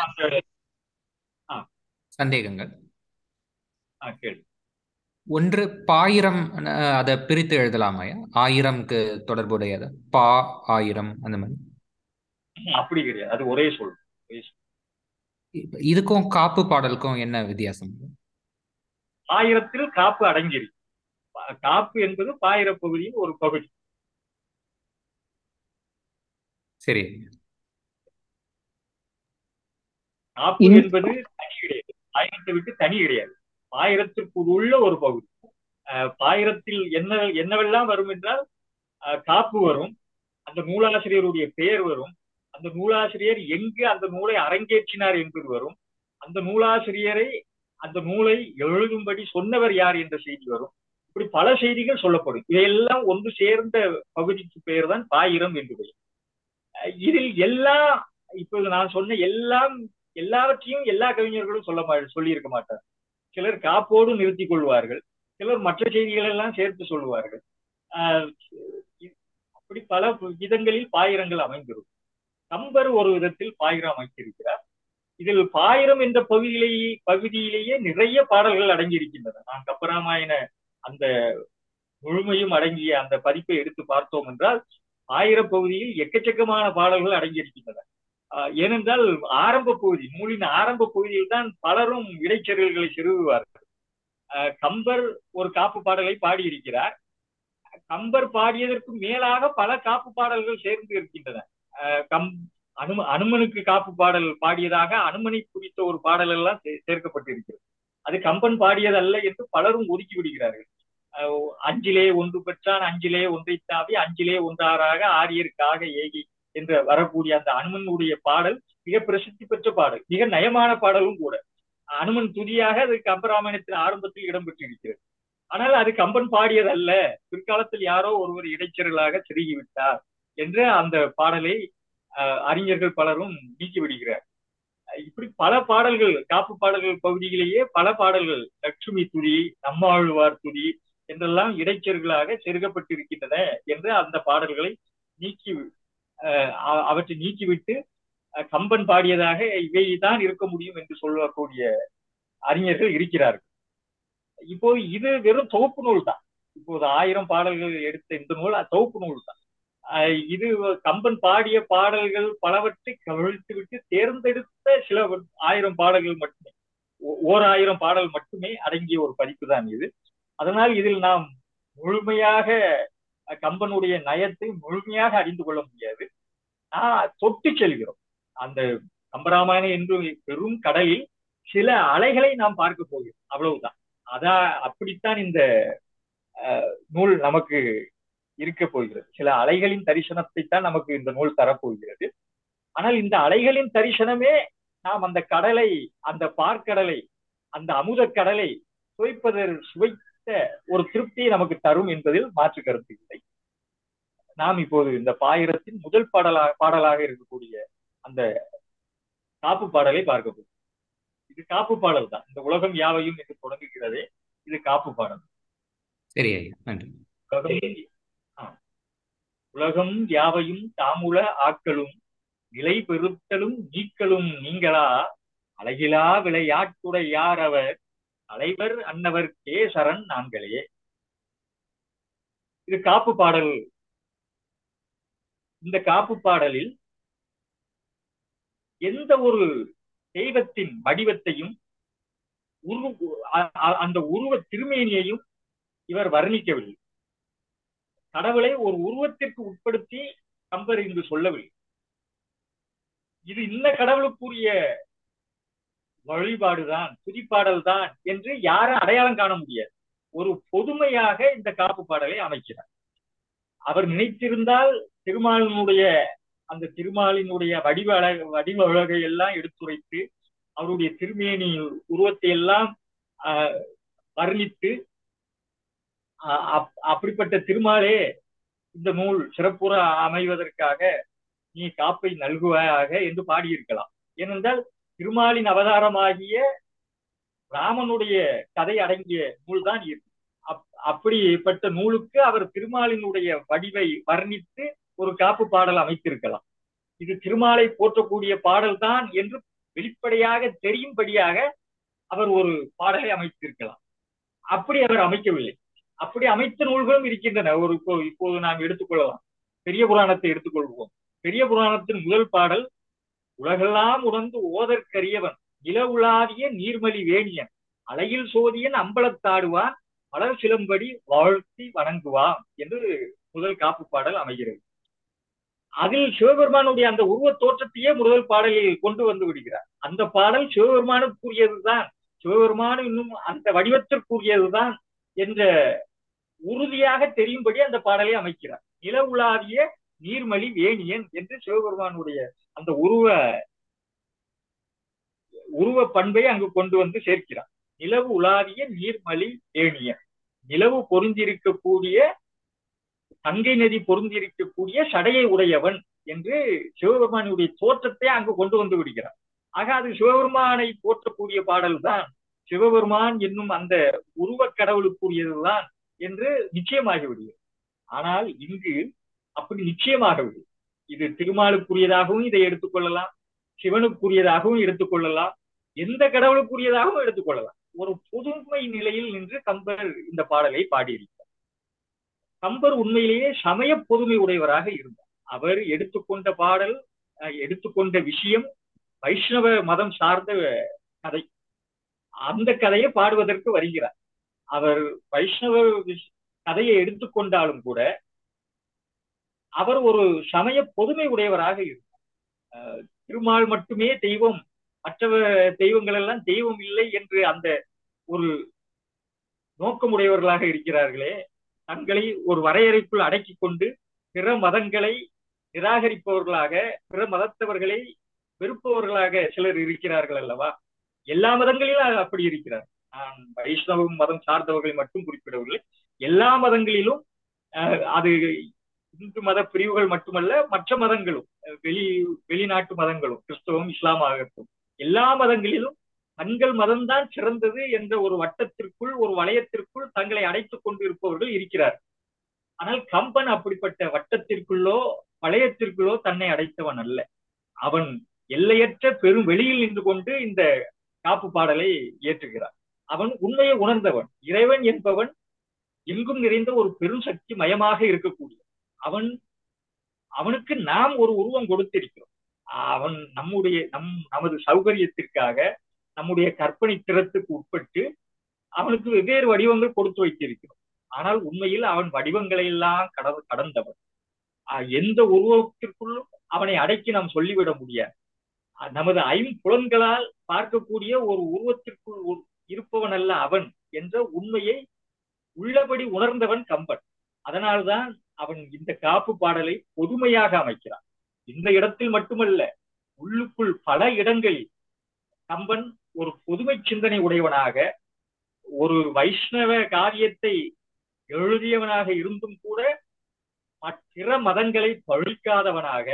சந்தேகங்கள் கேள்வி ஒன்று பாயிரம் அதை பிரித்து எழுதலாமா ஆயிரம்க்கு தொடர்புடையது பா ஆயிரம் அந்த மாதிரி அப்படி கிடையாது அது ஒரே சொல் இதுக்கும் காப்பு பாடலுக்கும் என்ன வித்தியாசம் ஆயிரத்தில் காப்பு அடங்கியிருக்கு காப்பு என்பது பாயிர பகுதியின் ஒரு பகுதி சரி காப்பு என்பது தனி கிடையாது ஆயிரத்தை விட்டு தனி கிடையாது பாயிரத்திற்கு உள்ள ஒரு பகுதி பாயிரத்தில் என்ன என்னவெல்லாம் வரும் என்றால் காப்பு வரும் அந்த நூலாசிரியருடைய பெயர் வரும் அந்த நூலாசிரியர் எங்கு அந்த நூலை அரங்கேற்றினார் என்பது வரும் அந்த நூலாசிரியரை அந்த நூலை எழுதும்படி சொன்னவர் யார் என்ற செய்தி வரும் இப்படி பல செய்திகள் சொல்லப்படும் இதையெல்லாம் ஒன்று சேர்ந்த பகுதிக்கு பெயர் தான் பாயிரம் என்று பெயர் இதில் எல்லா இப்போது நான் சொன்ன எல்லாம் எல்லாவற்றையும் எல்லா கவிஞர்களும் சொல்ல மா சொல்லி இருக்க மாட்டார் சிலர் காப்போடு நிறுத்திக் கொள்வார்கள் சிலர் மற்ற செய்திகள் எல்லாம் சேர்த்து சொல்லுவார்கள் அப்படி பல விதங்களில் பாயிரங்கள் அமைந்திருக்கும் கம்பர் ஒரு விதத்தில் பாயிரம் அமைத்திருக்கிறார் இதில் பாயிரம் என்ற பகுதியிலேயே பகுதியிலேயே நிறைய பாடல்கள் அடங்கியிருக்கின்றன நான் கப்பராமாயண அந்த முழுமையும் அடங்கிய அந்த பதிப்பை எடுத்து பார்த்தோம் என்றால் ஆயிரம் பகுதியில் எக்கச்சக்கமான பாடல்கள் அடங்கியிருக்கின்றன ஏனென்றால் ஆரம்ப பகுதி நூலின் ஆரம்ப பகுதியில் தான் பலரும் இடைச்செருள்களை செருகுவார்கள் கம்பர் ஒரு காப்பு பாடலை பாடியிருக்கிறார் கம்பர் பாடியதற்கு மேலாக பல காப்பு பாடல்கள் சேர்ந்து இருக்கின்றன கம் அனும அனுமனுக்கு காப்பு பாடல் பாடியதாக அனுமனை குறித்த ஒரு பாடல் எல்லாம் சேர்க்கப்பட்டிருக்கிறது அது கம்பன் பாடியதல்ல என்று பலரும் ஒதுக்கி விடுகிறார்கள் அஞ்சிலே ஒன்று பெற்றான் அஞ்சிலே ஒன்றை தாவி அஞ்சிலே ஒன்றாராக ஆரியருக்காக ஏகி என்று வரக்கூடிய அந்த அனுமனுடைய பாடல் மிக பிரசித்தி பெற்ற பாடல் மிக நயமான பாடலும் கூட அனுமன் துதியாக அது கம்பராமாயணத்தின் ஆரம்பத்தில் இடம்பெற்றிருக்கிறது ஆனால் அது கம்பன் பாடியதல்ல பிற்காலத்தில் யாரோ ஒருவர் இடைச்செருளாக செருகி விட்டார் என்று அந்த பாடலை அறிஞர்கள் பலரும் நீக்கி விடுகிறார் இப்படி பல பாடல்கள் காப்பு பாடல்கள் பகுதியிலேயே பல பாடல்கள் லட்சுமி துதி நம்மாழ்வார் துதி என்றெல்லாம் இடைச்செருகளாக செருகப்பட்டிருக்கின்றன என்று அந்த பாடல்களை நீக்கி அவற்றை நீக்கிவிட்டு கம்பன் பாடியதாக இவைதான் இருக்க முடியும் என்று சொல்லக்கூடிய அறிஞர்கள் இருக்கிறார்கள் இப்போ இது வெறும் தொகுப்பு நூல் தான் இப்போது ஆயிரம் பாடல்கள் எடுத்த இந்த நூல் தொகுப்பு நூல் தான் இது கம்பன் பாடிய பாடல்கள் பலவற்றை கவிழ்த்து விட்டு தேர்ந்தெடுத்த சில ஆயிரம் பாடல்கள் மட்டுமே ஓர் ஆயிரம் பாடல் மட்டுமே அடங்கிய ஒரு பதிப்பு தான் இது அதனால் இதில் நாம் முழுமையாக கம்பனுடைய நயத்தை முழுமையாக அறிந்து கொள்ள முடியாது தொட்டு செல்கிறோம் அந்த கம்பராமாயணம் என்று பெரும் கடலில் சில அலைகளை நாம் பார்க்க போகிறோம் அவ்வளவுதான் அதான் அப்படித்தான் இந்த நூல் நமக்கு இருக்க போகிறது சில அலைகளின் தரிசனத்தை தான் நமக்கு இந்த நூல் தரப்போகிறது ஆனால் இந்த அலைகளின் தரிசனமே நாம் அந்த கடலை அந்த பார்க்கடலை அந்த அமுத கடலை சுவைப்பதற்கு சுவைத்த ஒரு திருப்தியை நமக்கு தரும் என்பதில் மாற்று கருத்து இல்லை நாம் இப்போது இந்த பாயிரத்தின் முதல் பாடலாக பாடலாக இருக்கக்கூடிய அந்த காப்பு பாடலை பார்க்க போகிறோம் இது காப்பு பாடல் தான் இந்த உலகம் யாவையும் என்று தொடங்குகிறதே இது காப்பு பாடல் சரி ஐயா நன்றி உலகம் யாவையும் தாமுல ஆக்களும் நிலை பெறுத்தலும் நீக்கலும் நீங்களா அழகிலா விளையாட்டுடை யார் அவர் தலைவர் அன்னவர் கேசரன் நான்களே இது காப்பு பாடல் இந்த காப்பு பாடலில் எந்த ஒரு தெய்வத்தின் வடிவத்தையும் உரு அந்த உருவ திருமேனியையும் இவர் வர்ணிக்கவில்லை கடவுளை ஒரு உருவத்திற்கு உட்படுத்தி கம்பர் இங்கு சொல்லவில்லை இது இந்த கடவுளுக்குரிய வழிபாடுதான் துதிப்பாடல் தான் என்று யாரும் அடையாளம் காண முடியாது ஒரு பொதுமையாக இந்த காப்பு பாடலை அமைக்கிறார் அவர் நினைத்திருந்தால் திருமாலினுடைய அந்த திருமாலினுடைய வடிவ அழக வடிவ அழகை எல்லாம் எடுத்துரைத்து அவருடைய திருமேனி உருவத்தை எல்லாம் வர்ணித்து அப்படிப்பட்ட திருமாலே இந்த நூல் சிறப்புற அமைவதற்காக நீ காப்பை நல்குவாயாக என்று பாடியிருக்கலாம் ஏனென்றால் திருமாலின் அவதாரமாகிய ராமனுடைய கதை அடங்கிய நூல் தான் இது அப்படிப்பட்ட நூலுக்கு அவர் திருமாலினுடைய வடிவை வர்ணித்து ஒரு காப்பு பாடல் அமைத்திருக்கலாம் இது திருமாலை போற்றக்கூடிய பாடல் தான் என்று வெளிப்படையாக தெரியும்படியாக அவர் ஒரு பாடலை அமைத்திருக்கலாம் அப்படி அவர் அமைக்கவில்லை அப்படி அமைத்த நூல்களும் இருக்கின்றன ஒரு இப்போ இப்போது நாம் எடுத்துக்கொள்ளலாம் பெரிய புராணத்தை எடுத்துக்கொள்வோம் பெரிய புராணத்தின் முதல் பாடல் உலகெல்லாம் உணர்ந்து ஓதற்கரியவன் நில உலாவிய நீர்மலி வேணியன் அலையில் சோதியன் அம்பலத்தாடுவான் மலர் சிலம்படி வாழ்த்தி வணங்குவான் என்று முதல் காப்பு பாடல் அமைகிறது அதில் சிவபெருமானுடைய அந்த உருவ தோற்றத்தையே முதல் பாடலில் கொண்டு வந்து விடுகிறார் அந்த பாடல் சிவபெருமானுக்குரியதுதான் சிவபெருமானு இன்னும் அந்த வடிவத்திற்குரியதுதான் என்ற உறுதியாக தெரியும்படி அந்த பாடலை அமைக்கிறார் நில உலாவிய நீர்மலி வேணியன் என்று சிவபெருமானுடைய அந்த உருவ உருவ பண்பை அங்கு கொண்டு வந்து சேர்க்கிறார் நிலவு உலாவிய நீர்மலி வேணியன் நிலவு பொருந்திருக்கக்கூடிய கங்கை நதி பொருந்திருக்கக்கூடிய சடையை உடையவன் என்று சிவபெருமானுடைய தோற்றத்தை அங்கு கொண்டு வந்து விடுகிறார் ஆக அது சிவபெருமானை போற்றக்கூடிய பாடல் தான் சிவபெருமான் என்னும் அந்த உருவக் கடவுளுக்குரியதுதான் என்று நிச்சயமாகி விடுகிறது ஆனால் இங்கு அப்படி நிச்சயமாகவில்லை இது திருமாலுக்குரியதாகவும் இதை எடுத்துக்கொள்ளலாம் சிவனுக்குரியதாகவும் எடுத்துக்கொள்ளலாம் எந்த கடவுளுக்குரியதாகவும் எடுத்துக்கொள்ளலாம் ஒரு பொதுமை நிலையில் நின்று கம்பர் இந்த பாடலை பாடியிருக்கிறார் கம்பர் உண்மையிலேயே சமய பொதுமை உடையவராக இருந்தார் அவர் எடுத்துக்கொண்ட பாடல் எடுத்துக்கொண்ட விஷயம் வைஷ்ணவ மதம் சார்ந்த கதை அந்த கதையை பாடுவதற்கு வருகிறார் அவர் வைஷ்ணவ கதையை எடுத்துக்கொண்டாலும் கூட அவர் ஒரு சமய பொதுமை உடையவராக இருந்தார் திருமால் மட்டுமே தெய்வம் மற்ற தெய்வங்கள் எல்லாம் தெய்வம் இல்லை என்று அந்த ஒரு நோக்கமுடையவர்களாக இருக்கிறார்களே தங்களை ஒரு வரையறைக்குள் அடக்கி கொண்டு பிற மதங்களை நிராகரிப்பவர்களாக பிற மதத்தவர்களை வெறுப்பவர்களாக சிலர் இருக்கிறார்கள் அல்லவா எல்லா மதங்களிலும் அப்படி இருக்கிறார் நான் வைஷ்ணவ மதம் சார்ந்தவர்களை மட்டும் குறிப்பிடவில்லை எல்லா மதங்களிலும் அது இந்து மத பிரிவுகள் மட்டுமல்ல மற்ற மதங்களும் வெளி வெளிநாட்டு மதங்களும் கிறிஸ்தவம் இஸ்லாம் ஆகட்டும் எல்லா மதங்களிலும் தங்கள் மதம்தான் சிறந்தது என்ற ஒரு வட்டத்திற்குள் ஒரு வளையத்திற்குள் தங்களை அடைத்துக் கொண்டு இருப்பவர்கள் இருக்கிறார் ஆனால் கம்பன் அப்படிப்பட்ட வட்டத்திற்குள்ளோ வளையத்திற்குள்ளோ தன்னை அடைத்தவன் அல்ல அவன் எல்லையற்ற பெரும் வெளியில் நின்று கொண்டு இந்த காப்பு பாடலை ஏற்றுகிறார் அவன் உண்மையை உணர்ந்தவன் இறைவன் என்பவன் எங்கும் நிறைந்த ஒரு பெரும் சக்தி மயமாக இருக்கக்கூடிய அவன் அவனுக்கு நாம் ஒரு உருவம் கொடுத்திருக்கிறோம் அவன் நம்முடைய நம் நமது சௌகரியத்திற்காக நம்முடைய கற்பனை திறத்துக்கு உட்பட்டு அவனுக்கு வெவ்வேறு வடிவங்கள் கொடுத்து வைத்திருக்கிறோம் ஆனால் உண்மையில் அவன் வடிவங்களை எல்லாம் கடந்து கடந்தவன் எந்த உருவத்திற்குள்ளும் அவனை அடக்கி நாம் சொல்லிவிட முடியாது நமது ஐம்புலன்களால் பார்க்கக்கூடிய ஒரு உருவத்திற்குள் இருப்பவன் அல்ல அவன் என்ற உண்மையை உள்ளபடி உணர்ந்தவன் கம்பன் அதனால்தான் அவன் இந்த காப்பு பாடலை பொதுமையாக அமைக்கிறான் இந்த இடத்தில் மட்டுமல்ல உள்ளுக்குள் பல இடங்களில் கம்பன் ஒரு பொதுமை சிந்தனை உடையவனாக ஒரு வைஷ்ணவ காரியத்தை எழுதியவனாக இருந்தும் கூட மற்ற மதங்களை பழிக்காதவனாக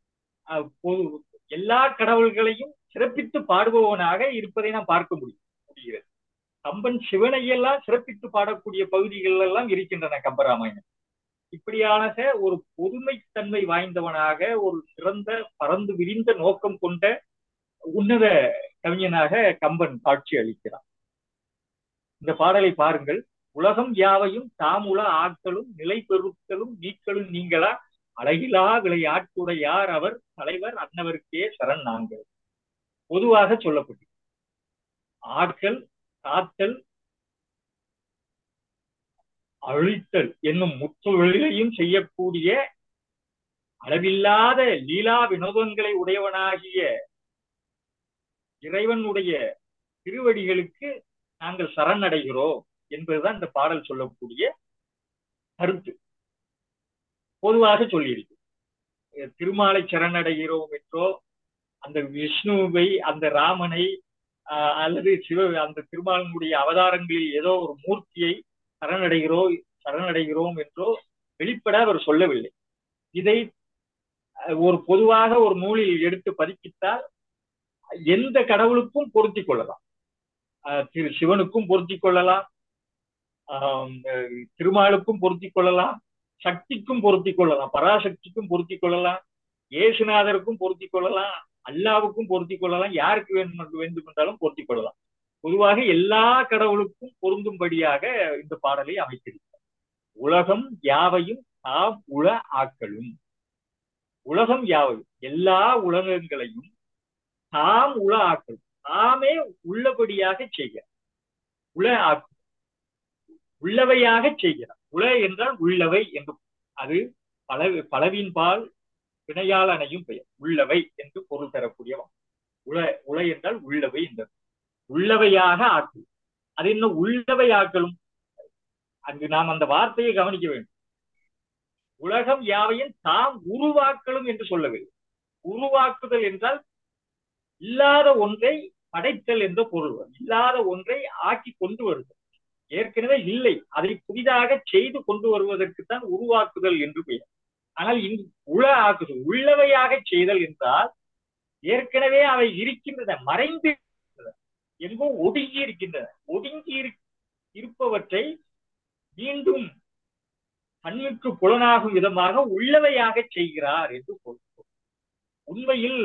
எல்லா கடவுள்களையும் சிறப்பித்து பாடுபவனாக இருப்பதை நாம் பார்க்க முடியும் முடிகிறது கம்பன் சிவனையெல்லாம் சிறப்பித்து பாடக்கூடிய பகுதிகள் எல்லாம் இருக்கின்றன கம்பராமாயணம் இப்படியான ஒரு பொதுமைத்தன்மை வாய்ந்தவனாக ஒரு சிறந்த பறந்து விரிந்த நோக்கம் கொண்ட உன்னத கவிஞனாக கம்பன் காட்சி அளிக்கிறான் இந்த பாடலை பாருங்கள் உலகம் யாவையும் தாமுல ஆக்களும் நிலை பெறுத்தலும் நீக்களும் நீங்களா அழகிலா விளையாட்டுடையார் அவர் தலைவர் அன்னவருக்கே சரண் நாங்கள் பொதுவாக சொல்லப்பட்டு ஆட்கள் காத்தல் அழித்தல் என்னும் முற்றொழிலையும் செய்யக்கூடிய அளவில்லாத லீலா வினோதங்களை உடையவனாகிய இறைவனுடைய திருவடிகளுக்கு நாங்கள் சரணடைகிறோம் என்பதுதான் இந்த பாடல் சொல்லக்கூடிய கருத்து பொதுவாக சொல்லியிருக்கு திருமாலை சரணடைகிறோம் என்றோ அந்த விஷ்ணுவை அந்த ராமனை அல்லது சிவ அந்த திருமாலனுடைய அவதாரங்களில் ஏதோ ஒரு மூர்த்தியை சரணடைகிறோம் சரணடைகிறோம் என்றோ வெளிப்பட அவர் சொல்லவில்லை இதை ஒரு பொதுவாக ஒரு நூலில் எடுத்து பதிப்பித்தால் எந்த கடவுளுக்கும் பொருத்தி கொள்ளலாம் திரு சிவனுக்கும் பொருத்தி கொள்ளலாம் திருமாலுக்கும் பொருத்தி கொள்ளலாம் சக்திக்கும் பொருத்தி கொள்ளலாம் பராசக்திக்கும் பொருத்தி கொள்ளலாம் ஏசுநாதருக்கும் பொருத்தி கொள்ளலாம் அல்லாவுக்கும் பொருத்தி கொள்ளலாம் யாருக்கு வேண்டும் வேண்டும் என்றாலும் பொருத்தி கொள்ளலாம் பொதுவாக எல்லா கடவுளுக்கும் பொருந்தும்படியாக இந்த பாடலை அமைத்திருக்கிறார் உலகம் யாவையும் தாம் உள ஆக்களும் உலகம் யாவையும் எல்லா உலகங்களையும் தாம் உள ஆக்களும் தாமே உள்ளபடியாக செய்கிறார் உள ஆக்கு உள்ளவையாக செய்கிறார் உள என்றால் உள்ளவை என்று அது பல பலவின் பால் வினையால் அணையும் பெயர் உள்ளவை என்று பொருள் தரக்கூடியவன் உள உள என்றால் உள்ளவை என்றது உள்ளவையாக ஆக்கும் அது என்ன உள்ளவை ஆக்கலும் அங்கு நாம் அந்த வார்த்தையை கவனிக்க வேண்டும் உலகம் யாவையும் தாம் உருவாக்கலும் என்று சொல்லவில்லை உருவாக்குதல் என்றால் இல்லாத ஒன்றை படைத்தல் என்ற பொருள் வரும். இல்லாத ஒன்றை ஆக்கி கொண்டு வருதல் ஏற்கனவே இல்லை அதை புதிதாக செய்து கொண்டு வருவதற்குத்தான் உருவாக்குதல் என்று பெயர் ஆனால் இங்கு உள ஆக்குதல் உள்ளவையாக செய்தல் என்றால் ஏற்கனவே அவை இருக்கின்றன மறைந்து இருக்கின்றன. எங்கோ ஒடுங்கி இருக்கின்றன ஒடுங்கி இரு- இருப்பவற்றை மீண்டும் கண்ணுக்கு புலனாகும் விதமாக உள்ளவையாக செய்கிறார் என்று பொருள் உண்மையில்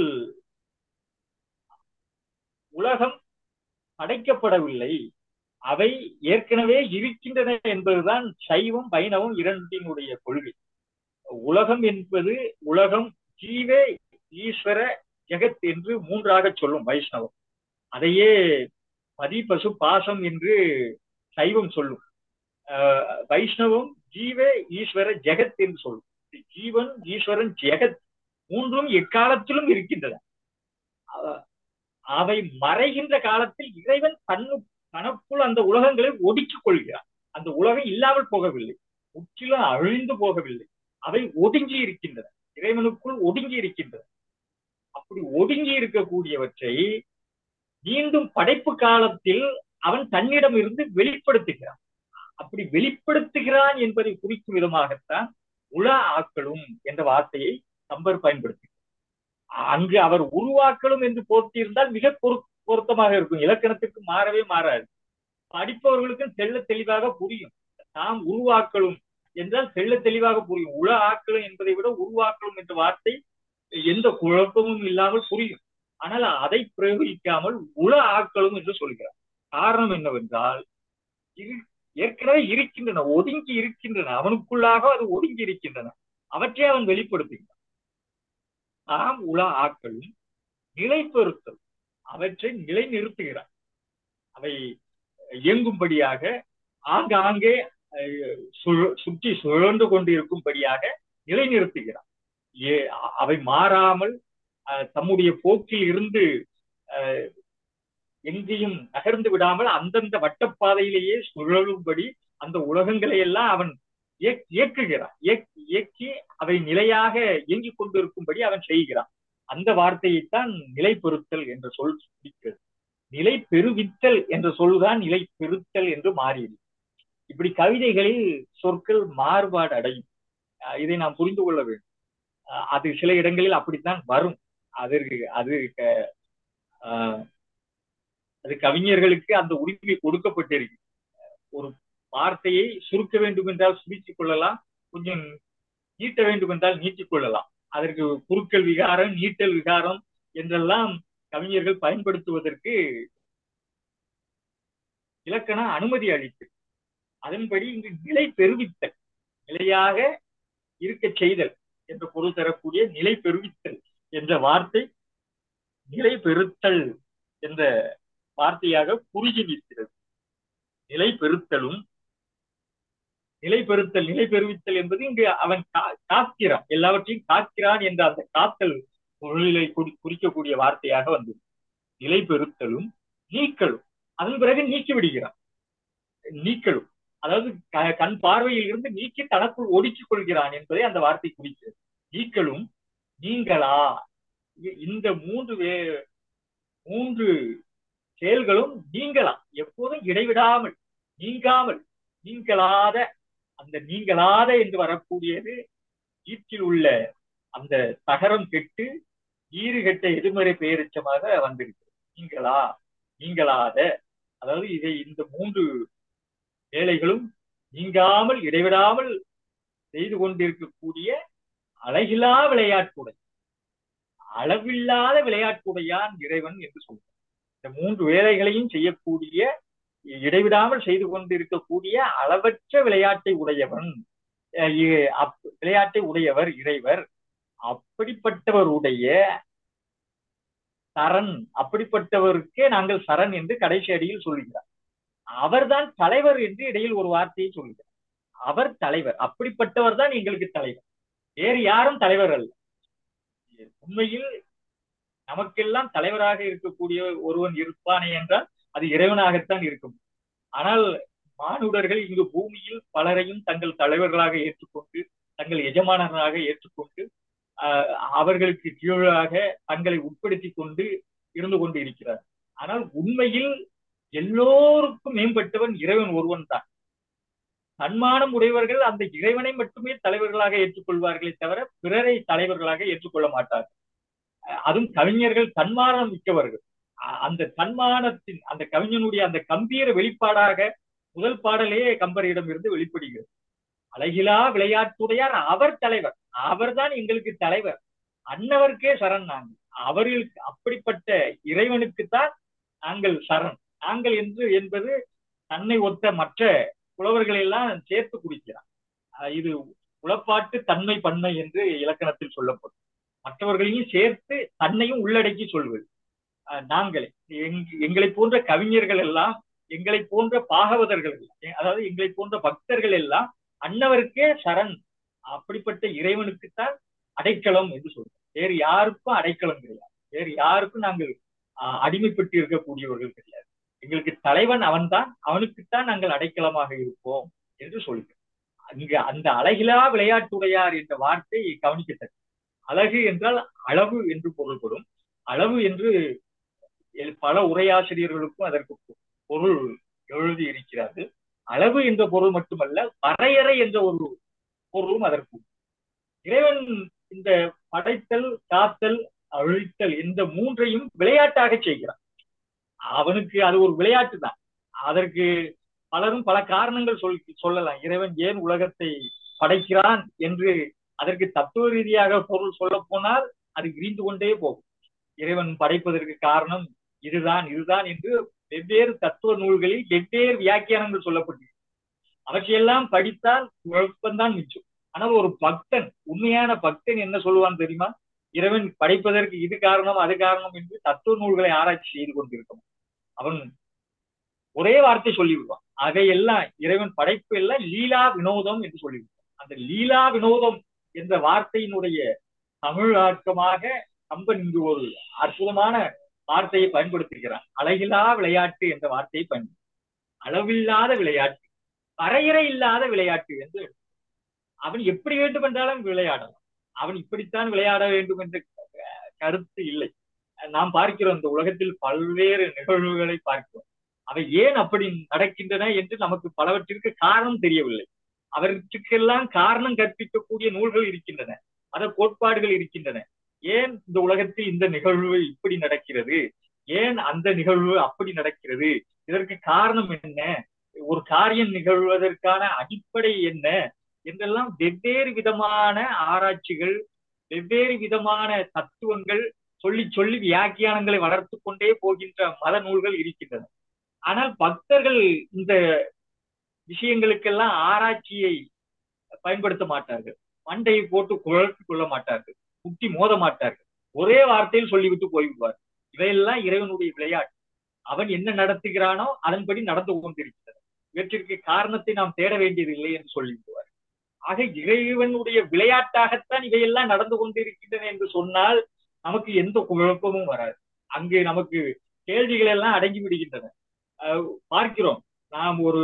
உலகம் படைக்கப்படவில்லை அவை ஏற்கனவே இருக்கின்றன என்பதுதான் சைவம் வைணவம் இரண்டினுடைய கொள்கை உலகம் என்பது உலகம் ஜீவ ஈஸ்வர ஜெகத் என்று மூன்றாக சொல்லும் வைஷ்ணவம் அதையே பதி பசு பாசம் என்று சைவம் சொல்லும் ஆஹ் வைஷ்ணவம் ஜீவ ஈஸ்வர ஜெகத் என்று சொல்லும் ஜீவன் ஈஸ்வரன் ஜெகத் மூன்றும் எக்காலத்திலும் இருக்கின்றன அ- அவை மறைகின்ற காலத்தில் இறைவன் தன்னு தனக்குள் அந்த உலகங்களை ஒடுக்கிக் கொள்கிறார் அந்த உலகம் இல்லாமல் போகவில்லை முற்றிலும் அழிந்து போகவில்லை அவை ஒடுங்கி இருக்கின்றன இறைவனுக்குள் ஒடுங்கி இருக்கின்றன அப்படி ஒடுங்கி இருக்கக்கூடியவற்றை மீண்டும் படைப்பு காலத்தில் அவன் தன்னிடம் இருந்து வெளிப்படுத்துகிறான் அப்படி வெளிப்படுத்துகிறான் என்பதை குறிக்கும் விதமாகத்தான் உள ஆக்களும் என்ற வார்த்தையை கம்பர் பயன்படுத்தி அங்கு அவர் உருவாக்கலும் என்று போர்த்தியிருந்தால் மிக பொரு- பொருத்தமாக இருக்கும் இலக்கணத்துக்கு மாறவே மாறாது படிப்பவர்களுக்கும் தெள்ள தெளிவாக புரியும் தாம் உருவாக்கலும் என்றால் தெள்ள தெளிவாக புரியும் உள ஆக்கலும் என்பதை விட உருவாக்கலும் என்ற வார்த்தை எந்த குழப்பமும் இல்லாமல் புரியும் ஆனால் அதை பிரயோகிக்காமல் உள ஆக்கலும் என்று சொல்கிறார் காரணம் என்னவென்றால் இரு- ஏற்கனவே இருக்கின்றன ஒதுங்கி இருக்கின்றன அவனுக்குள்ளாக அது ஒதுங்கி இருக்கின்றன அவற்றை அவன் வெளிப்படுத்துகிறான் தாம் உள ஆக்களும் நிலைப்படுத்தல் அவற்றை நிலைநிறுத்துகிறான் அவை இயங்கும்படியாக ஆங்காங்கே அஹ், சுழ- சுற்றி சுழன்று கொண்டு இருக்கும்படியாக நிலைநிறுத்துகிறான் ஏ அவை மாறாமல் அஹ், தம்முடைய போக்கில் இருந்து அஹ், எங்கேயும் நகர்ந்து விடாமல் அந்தந்த வட்டப்பாதையிலேயே சுழலும்படி அந்த உலகங்களை எல்லாம் அவன் இயக்- இயக்குகிறான் இயக்- இயக்கி அவை நிலையாக இயங்கிக் கொண்டிருக்கும்படி அவன் செய்கிறான் அந்த வார்த்தையைத்தான் நிலை பெறுத்தல் என்ற சொல் குறிக்கிறது நிலை பெறுவித்தல் என்ற சொல்தான் நிலை பெறுத்தல் என்று மாறியது இப்படி கவிதைகளில் சொற்கள் மாறுபாடு அடையும் அஹ் இதை நாம் புரிந்து கொள்ள வேண்டும் அஹ் அது சில இடங்களில் அப்படித்தான் வரும் அதற்கு அது க- ஆஹ் அது கவிஞர்களுக்கு அந்த உரிமை கொடுக்கப்பட்டிருக்கு ஒரு வார்த்தையை சுருக்க வேண்டும் என்றால் சுருக்கிக் கொள்ளலாம் கொஞ்சம் நீட்ட வேண்டும் என்றால் நீட்டிக் கொள்ளலாம் அதற்கு குறுக்கல் விகாரம் நீட்டல் விகாரம் என்றெல்லாம் கவிஞர்கள் பயன்படுத்துவதற்கு இலக்கண அனுமதி அளித்து அதன்படி இங்கு நிலை பெறுவித்தல் நிலையாக இருக்க செய்தல் என்று பொருள் தரக்கூடிய நிலை பெறுவித்தல் என்ற வார்த்தை நிலை பெறுத்தல் என்ற வார்த்தையாக குறுகி நிற்கிறது நிலை பெறுத்தலும் நிலை பெறுத்தல் நிலை பெறுவித்தல் என்பது இங்கு அவன் கா- காக்கிறான் எல்லாவற்றையும் காக்கிறான் என்ற அந்த காத்தல் பொருளிலை குறி- குறிக்கக்கூடிய வார்த்தையாக வந்தது நிலை பெறுத்தலும் நீக்கலும் அதன் பிறகு நீக்கி விடுகிறான் நீக்கலும் அதாவது க- கண் பார்வையில் இருந்து நீக்கி தனக்குள் ஒடுக்கிக் கொள்கிறான் என்பதை அந்த வார்த்தை குறிக்கிறது நீக்கலும் நீங்களா இ- இந்த மூன்று வே மூன்று செயல்களும் நீங்களாம் எப்போதும் இடைவிடாமல் நீங்காமல் நீங்களாத அந்த நீங்களாத என்று வரக்கூடியது ஈட்டில் உள்ள அந்த தகரம் கெட்டு ஈறு கெட்ட எதிர்மறை பெயரிச்சமாக வந்திருக்கு நீங்களா நீங்களாத அதாவது இதை இந்த மூன்று வேலைகளும் நீங்காமல் இடைவிடாமல் செய்து கொண்டிருக்கக்கூடிய அழகிலா விளையாட்டுடை அளவில்லாத விளையாட்டுடையான் இறைவன் என்று சொல்றார் இந்த மூன்று வேலைகளையும் செய்யக்கூடிய இடைவிடாமல் செய்து கொண்டிருக்கக்கூடிய அளவற்ற விளையாட்டை உடையவன் அஹ் இ- அப்- விளையாட்டை உடையவர் இறைவர் அப்படிப்பட்டவருடைய சரண் அப்படிப்பட்டவருக்கே நாங்கள் சரண் என்று கடைசி அடியில் சொல்லுகிறார் அவர்தான் தலைவர் என்று இடையில் ஒரு வார்த்தையை சொல்லுகிறார் அவர் தலைவர் அப்படிப்பட்டவர் தான் எங்களுக்கு தலைவர் வேறு யாரும் தலைவர் அல்ல உண்மையில் நமக்கெல்லாம் தலைவராக இருக்கக்கூடிய ஒருவன் இருப்பானே என்றால் அது இறைவனாகத்தான் இருக்கும் ஆனால் மானுடர்கள் இங்கு பூமியில் பலரையும் தங்கள் தலைவர்களாக ஏற்றுக்கொண்டு தங்கள் எஜமானராக ஏற்றுக்கொண்டு ஆஹ் அவர்களுக்கு கீழாக தங்களை உட்படுத்தி கொண்டு இருந்து கொண்டு இருக்கிறார் ஆனால் உண்மையில் எல்லோருக்கும் மேம்பட்டவன் இறைவன் ஒருவன் தான் தன்மானம் உடையவர்கள் அந்த இறைவனை மட்டுமே தலைவர்களாக ஏற்றுக்கொள்வார்களே தவிர பிறரை தலைவர்களாக ஏற்றுக்கொள்ள மாட்டார்கள் அதுவும் கவிஞர்கள் தன்மானம் மிக்கவர்கள் அந்த தன்மானத்தின் அந்த கவிஞனுடைய அந்த கம்பீர வெளிப்பாடாக முதல் பாடலே கம்பரிடம் இருந்து வெளிப்படுகிறது அழகிலா விளையாட்டுடையார் அவர் தலைவர் அவர்தான் எங்களுக்கு தலைவர் அன்னவருக்கே சரண் நாங்கள் அவர்களுக்கு அப்படிப்பட்ட இறைவனுக்குத்தான் நாங்கள் சரண் நாங்கள் என்று என்பது தன்னை ஒத்த மற்ற புலவர்களை எல்லாம் சேர்த்து குடிக்கிறார் இது உளப்பாட்டு தன்மை பன்மை என்று இலக்கணத்தில் சொல்லப்படும் மற்றவர்களையும் சேர்த்து தன்னையும் உள்ளடக்கி சொல்வது நாங்களே எங்களை போன்ற கவிஞர்கள் எல்லாம் எங்களை போன்ற பாகவதர்கள் அதாவது எங்களை போன்ற பக்தர்கள் எல்லாம் அன்னவருக்கே சரண் அப்படிப்பட்ட இறைவனுக்குத்தான் அடைக்கலம் என்று சொல்றோம் வேறு யாருக்கும் அடைக்கலம் கிடையாது வேறு யாருக்கும் நாங்கள் அடிமைப்பட்டு இருக்கக்கூடியவர்கள் கிடையாது எங்களுக்கு தலைவன் அவன்தான் அவனுக்குத்தான் நாங்கள் அடைக்கலமாக இருப்போம் என்று சொல்கிறோம் அங்கு அந்த அழகிலா விளையாட்டுடையார் என்ற வார்த்தை கவனிக்கத்தக்க அழகு என்றால் அளவு என்று பொருள்படும் அளவு என்று பல உரையாசிரியர்களுக்கும் அதற்கு பொருள் எழுதி இருக்கிறார்கள் அளவு என்ற பொருள் மட்டுமல்ல வரையறை என்ற ஒரு பொருளும் அதற்கு இறைவன் இந்த படைத்தல் காத்தல் அழித்தல் இந்த மூன்றையும் விளையாட்டாக செய்கிறான் அவனுக்கு அது ஒரு விளையாட்டு தான் அதற்கு பலரும் பல காரணங்கள் சொல் சொல்லலாம் இறைவன் ஏன் உலகத்தை படைக்கிறான் என்று அதற்கு தத்துவ ரீதியாக பொருள் சொல்ல போனால் அது விரிந்து கொண்டே போகும் இறைவன் படைப்பதற்கு காரணம் இதுதான் இதுதான் என்று வெவ்வேறு தத்துவ நூல்களில் வெவ்வேறு வியாக்கியானங்கள் சொல்லப்பட்டு அவற்றையெல்லாம் படித்தால் குழப்பம்தான் மிச்சம் ஆனால் ஒரு பக்தன் உண்மையான பக்தன் என்ன சொல்லுவான் தெரியுமா இறைவன் படைப்பதற்கு இது காரணம் அது காரணம் என்று தத்துவ நூல்களை ஆராய்ச்சி செய்து கொண்டிருக்கும் அவன் ஒரே வார்த்தை சொல்லிவிடுவான் அதையெல்லாம் இறைவன் படைப்பு எல்லாம் லீலா வினோதம் என்று சொல்லிவிடுவான் அந்த லீலா வினோதம் என்ற வார்த்தையினுடைய தமிழாக்கமாக கம்பன் இங்கு ஒரு அற்புதமான வார்த்தையை பயன்படுத்திருக்கிறான் அழகிலா விளையாட்டு என்ற வார்த்தையை பயன்படுத்த அளவில்லாத விளையாட்டு வரையறை இல்லாத விளையாட்டு என்று அவன் எப்படி வேண்டும் என்றாலும் விளையாடலாம் அவன் இப்படித்தான் விளையாட வேண்டும் என்ற கருத்து இல்லை நாம் பார்க்கிறோம் இந்த உலகத்தில் பல்வேறு நிகழ்வுகளை பார்க்கிறோம் அவை ஏன் அப்படி நடக்கின்றன என்று நமக்கு பலவற்றிற்கு காரணம் தெரியவில்லை அவற்றுக்கெல்லாம் காரணம் கற்பிக்கக்கூடிய நூல்கள் இருக்கின்றன மத கோட்பாடுகள் இருக்கின்றன ஏன் இந்த உலகத்தில் இந்த நிகழ்வு இப்படி நடக்கிறது ஏன் அந்த நிகழ்வு அப்படி நடக்கிறது இதற்கு காரணம் என்ன ஒரு காரியம் நிகழ்வதற்கான அடிப்படை என்ன என்றெல்லாம் வெவ்வேறு விதமான ஆராய்ச்சிகள் வெவ்வேறு விதமான தத்துவங்கள் சொல்லி சொல்லி வியாக்கியானங்களை வளர்த்து கொண்டே போகின்ற மத நூல்கள் இருக்கின்றன ஆனால் பக்தர்கள் இந்த விஷயங்களுக்கெல்லாம் ஆராய்ச்சியை பயன்படுத்த மாட்டார்கள் மண்டையை போட்டு குழப்பிக் கொள்ள மாட்டார்கள் முட்டி மோத மாட்டார்கள் ஒரே வார்த்தையில் சொல்லிவிட்டு போய்விடுவார் இவையெல்லாம் இறைவனுடைய விளையாட்டு அவன் என்ன நடத்துகிறானோ அதன்படி நடந்து கொண்டிருக்கிறது இவற்றிற்கு காரணத்தை நாம் தேட வேண்டியதில்லை என்று சொல்லிவிடுவார் ஆக இறைவனுடைய விளையாட்டாகத்தான் இவையெல்லாம் நடந்து கொண்டிருக்கின்றன என்று சொன்னால் நமக்கு எந்த குழப்பமும் வராது அங்கு நமக்கு கேள்விகள் எல்லாம் அடங்கி விடுகின்றன பார்க்கிறோம் நாம் ஒரு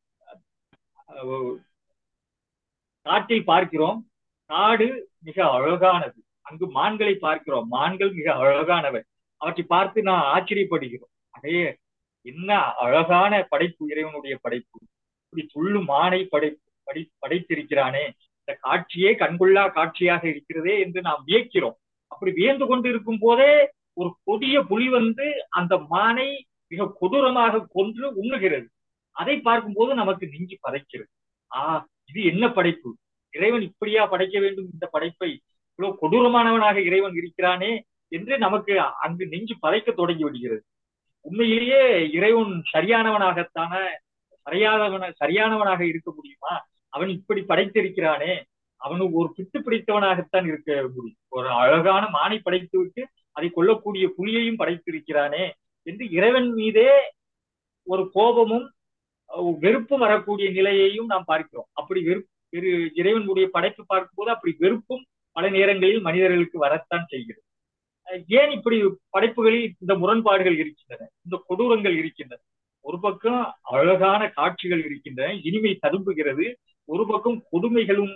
காட்டில் பார்க்கிறோம் காடு மிக அழகானது அங்கு மான்களை பார்க்கிறோம் மான்கள் மிக அழகானவை அவற்றை பார்த்து நான் ஆச்சரியப்படுகிறோம் அதே என்ன அழகான படைப்பு இறைவனுடைய படைப்பு இப்படி துள்ளு மானை படை படை படைத்திருக்கிறானே இந்த காட்சியே கண்கொள்ளா காட்சியாக இருக்கிறதே என்று நாம் வியக்கிறோம் அப்படி வியந்து கொண்டு இருக்கும் போதே ஒரு கொடிய புலி வந்து அந்த மானை மிக கொடூரமாக கொன்று உண்ணுகிறது அதை பார்க்கும்போது நமக்கு நெஞ்சு பதைக்கிறது ஆ இது என்ன படைப்பு இறைவன் இப்படியா படைக்க வேண்டும் இந்த படைப்பை இவ்வளவு கொடூரமானவனாக இறைவன் இருக்கிறானே என்று நமக்கு அங்கு நெஞ்சு பதைக்க தொடங்கி விடுகிறது உண்மையிலேயே இறைவன் சரியானவனாகத்தான சரியானவன சரியானவனாக இருக்க முடியுமா அவன் இப்படி படைத்திருக்கிறானே அவனுக்கு ஒரு பிட்டு பிடித்தவனாகத்தான் இருக்க முடியும் ஒரு அழகான மானை படைத்து விட்டு அதை கொல்லக்கூடிய புலியையும் படைத்திருக்கிறானே என்று இறைவன் மீதே ஒரு கோபமும் வெறுப்பும் வரக்கூடிய நிலையையும் நாம் பார்க்கிறோம் அப்படி வெறுப்பு இறைவனுடைய படைப்பு பார்க்கும்போது அப்படி வெறுப்பும் பல நேரங்களில் மனிதர்களுக்கு வரத்தான் செய்கிறது ஏன் இப்படி படைப்புகளில் இந்த முரண்பாடுகள் இருக்கின்றன இந்த கொடூரங்கள் இருக்கின்றன ஒரு பக்கம் அழகான காட்சிகள் இருக்கின்றன இனிமை ததும்புகிறது ஒரு பக்கம் கொடுமைகளும்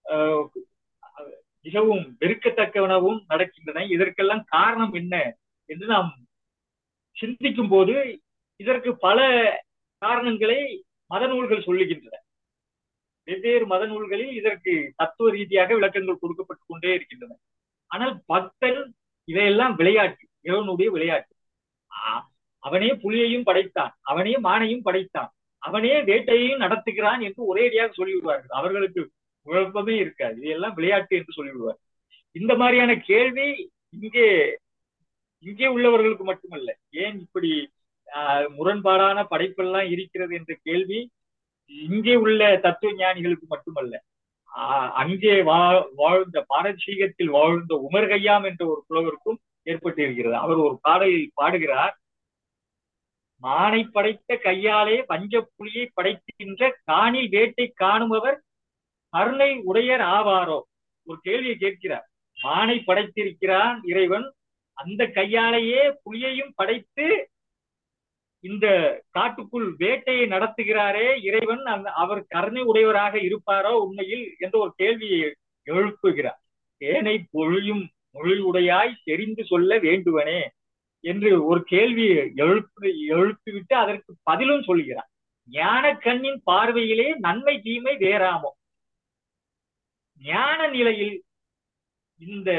அஹ், மிகவும் வெறுக்கத்தக்கவனவும் நடக்கின்றன இதற்கெல்லாம் காரணம் என்ன என்று நாம் சிந்திக்கும் போது இதற்கு பல காரணங்களை மத நூல்கள் சொல்லுகின்றன வெவ்வேறு மத நூல்களில் இதற்கு தத்துவ ரீதியாக விளக்கங்கள் கொடுக்கப்பட்டுக் கொண்டே இருக்கின்றன ஆனால் பக்தன் இவையெல்லாம் விளையாட்டு இறைவனுடைய விளையாட்டு ஆ, அவனே புலியையும் படைத்தான் அவனே மானையும் படைத்தான் அவனே வேட்டையையும் நடத்துகிறான் என்று ஒரேடியாக சொல்லிவிடுவார்கள் அவர்களுக்கு குழப்பமே இருக்காது இதெல்லாம் விளையாட்டு என்று சொல்லிவிடுவார் இந்த மாதிரியான கேள்வி இங்கே இங்கே உள்ளவர்களுக்கு மட்டுமல்ல ஏன் இப்படி ஆஹ், முரண்பாடான படைப்பெல்லாம் இருக்கிறது என்ற கேள்வி இங்கே உள்ள தத்துவ ஞானிகளுக்கு மட்டுமல்ல ஆஹ், அங்கே வா- வாழ்ந்த பாரசீகத்தில் வாழ்ந்த உமர் கய்யாம் என்ற ஒரு புலவருக்கும் ஏற்பட்டு இருக்கிறது அவர் ஒரு பாடலில் பாடுகிறார் மானை படைத்த கையாலே வஞ்ச புலியை படைக்கின்ற காணில் வேட்டை காணுபவர் கருணை உடையர் ஆவாரோ ஒரு கேள்வியை கேட்கிறார் மானை படைத்திருக்கிறான் இறைவன் அந்த கையாலேயே புலியையும் படைத்து இந்த காட்டுக்குள் வேட்டையை நடத்துகிறாரே இறைவன் அந்த அவர் கருணை உடையவராக இருப்பாரோ உண்மையில் என்ற ஒரு கேள்வியை எழுப்புகிறார் ஏனை பொழியும் மொழி உடையாய் தெரிந்து சொல்ல வேண்டுவனே என்று ஒரு கேள்வியை எழுப்பு எழுப்பிவிட்டு அதற்கு பதிலும் சொல்கிறார் ஞான கண்ணின் பார்வையிலே நன்மை தீமை வேறாமோ ஞான நிலையில் இந்த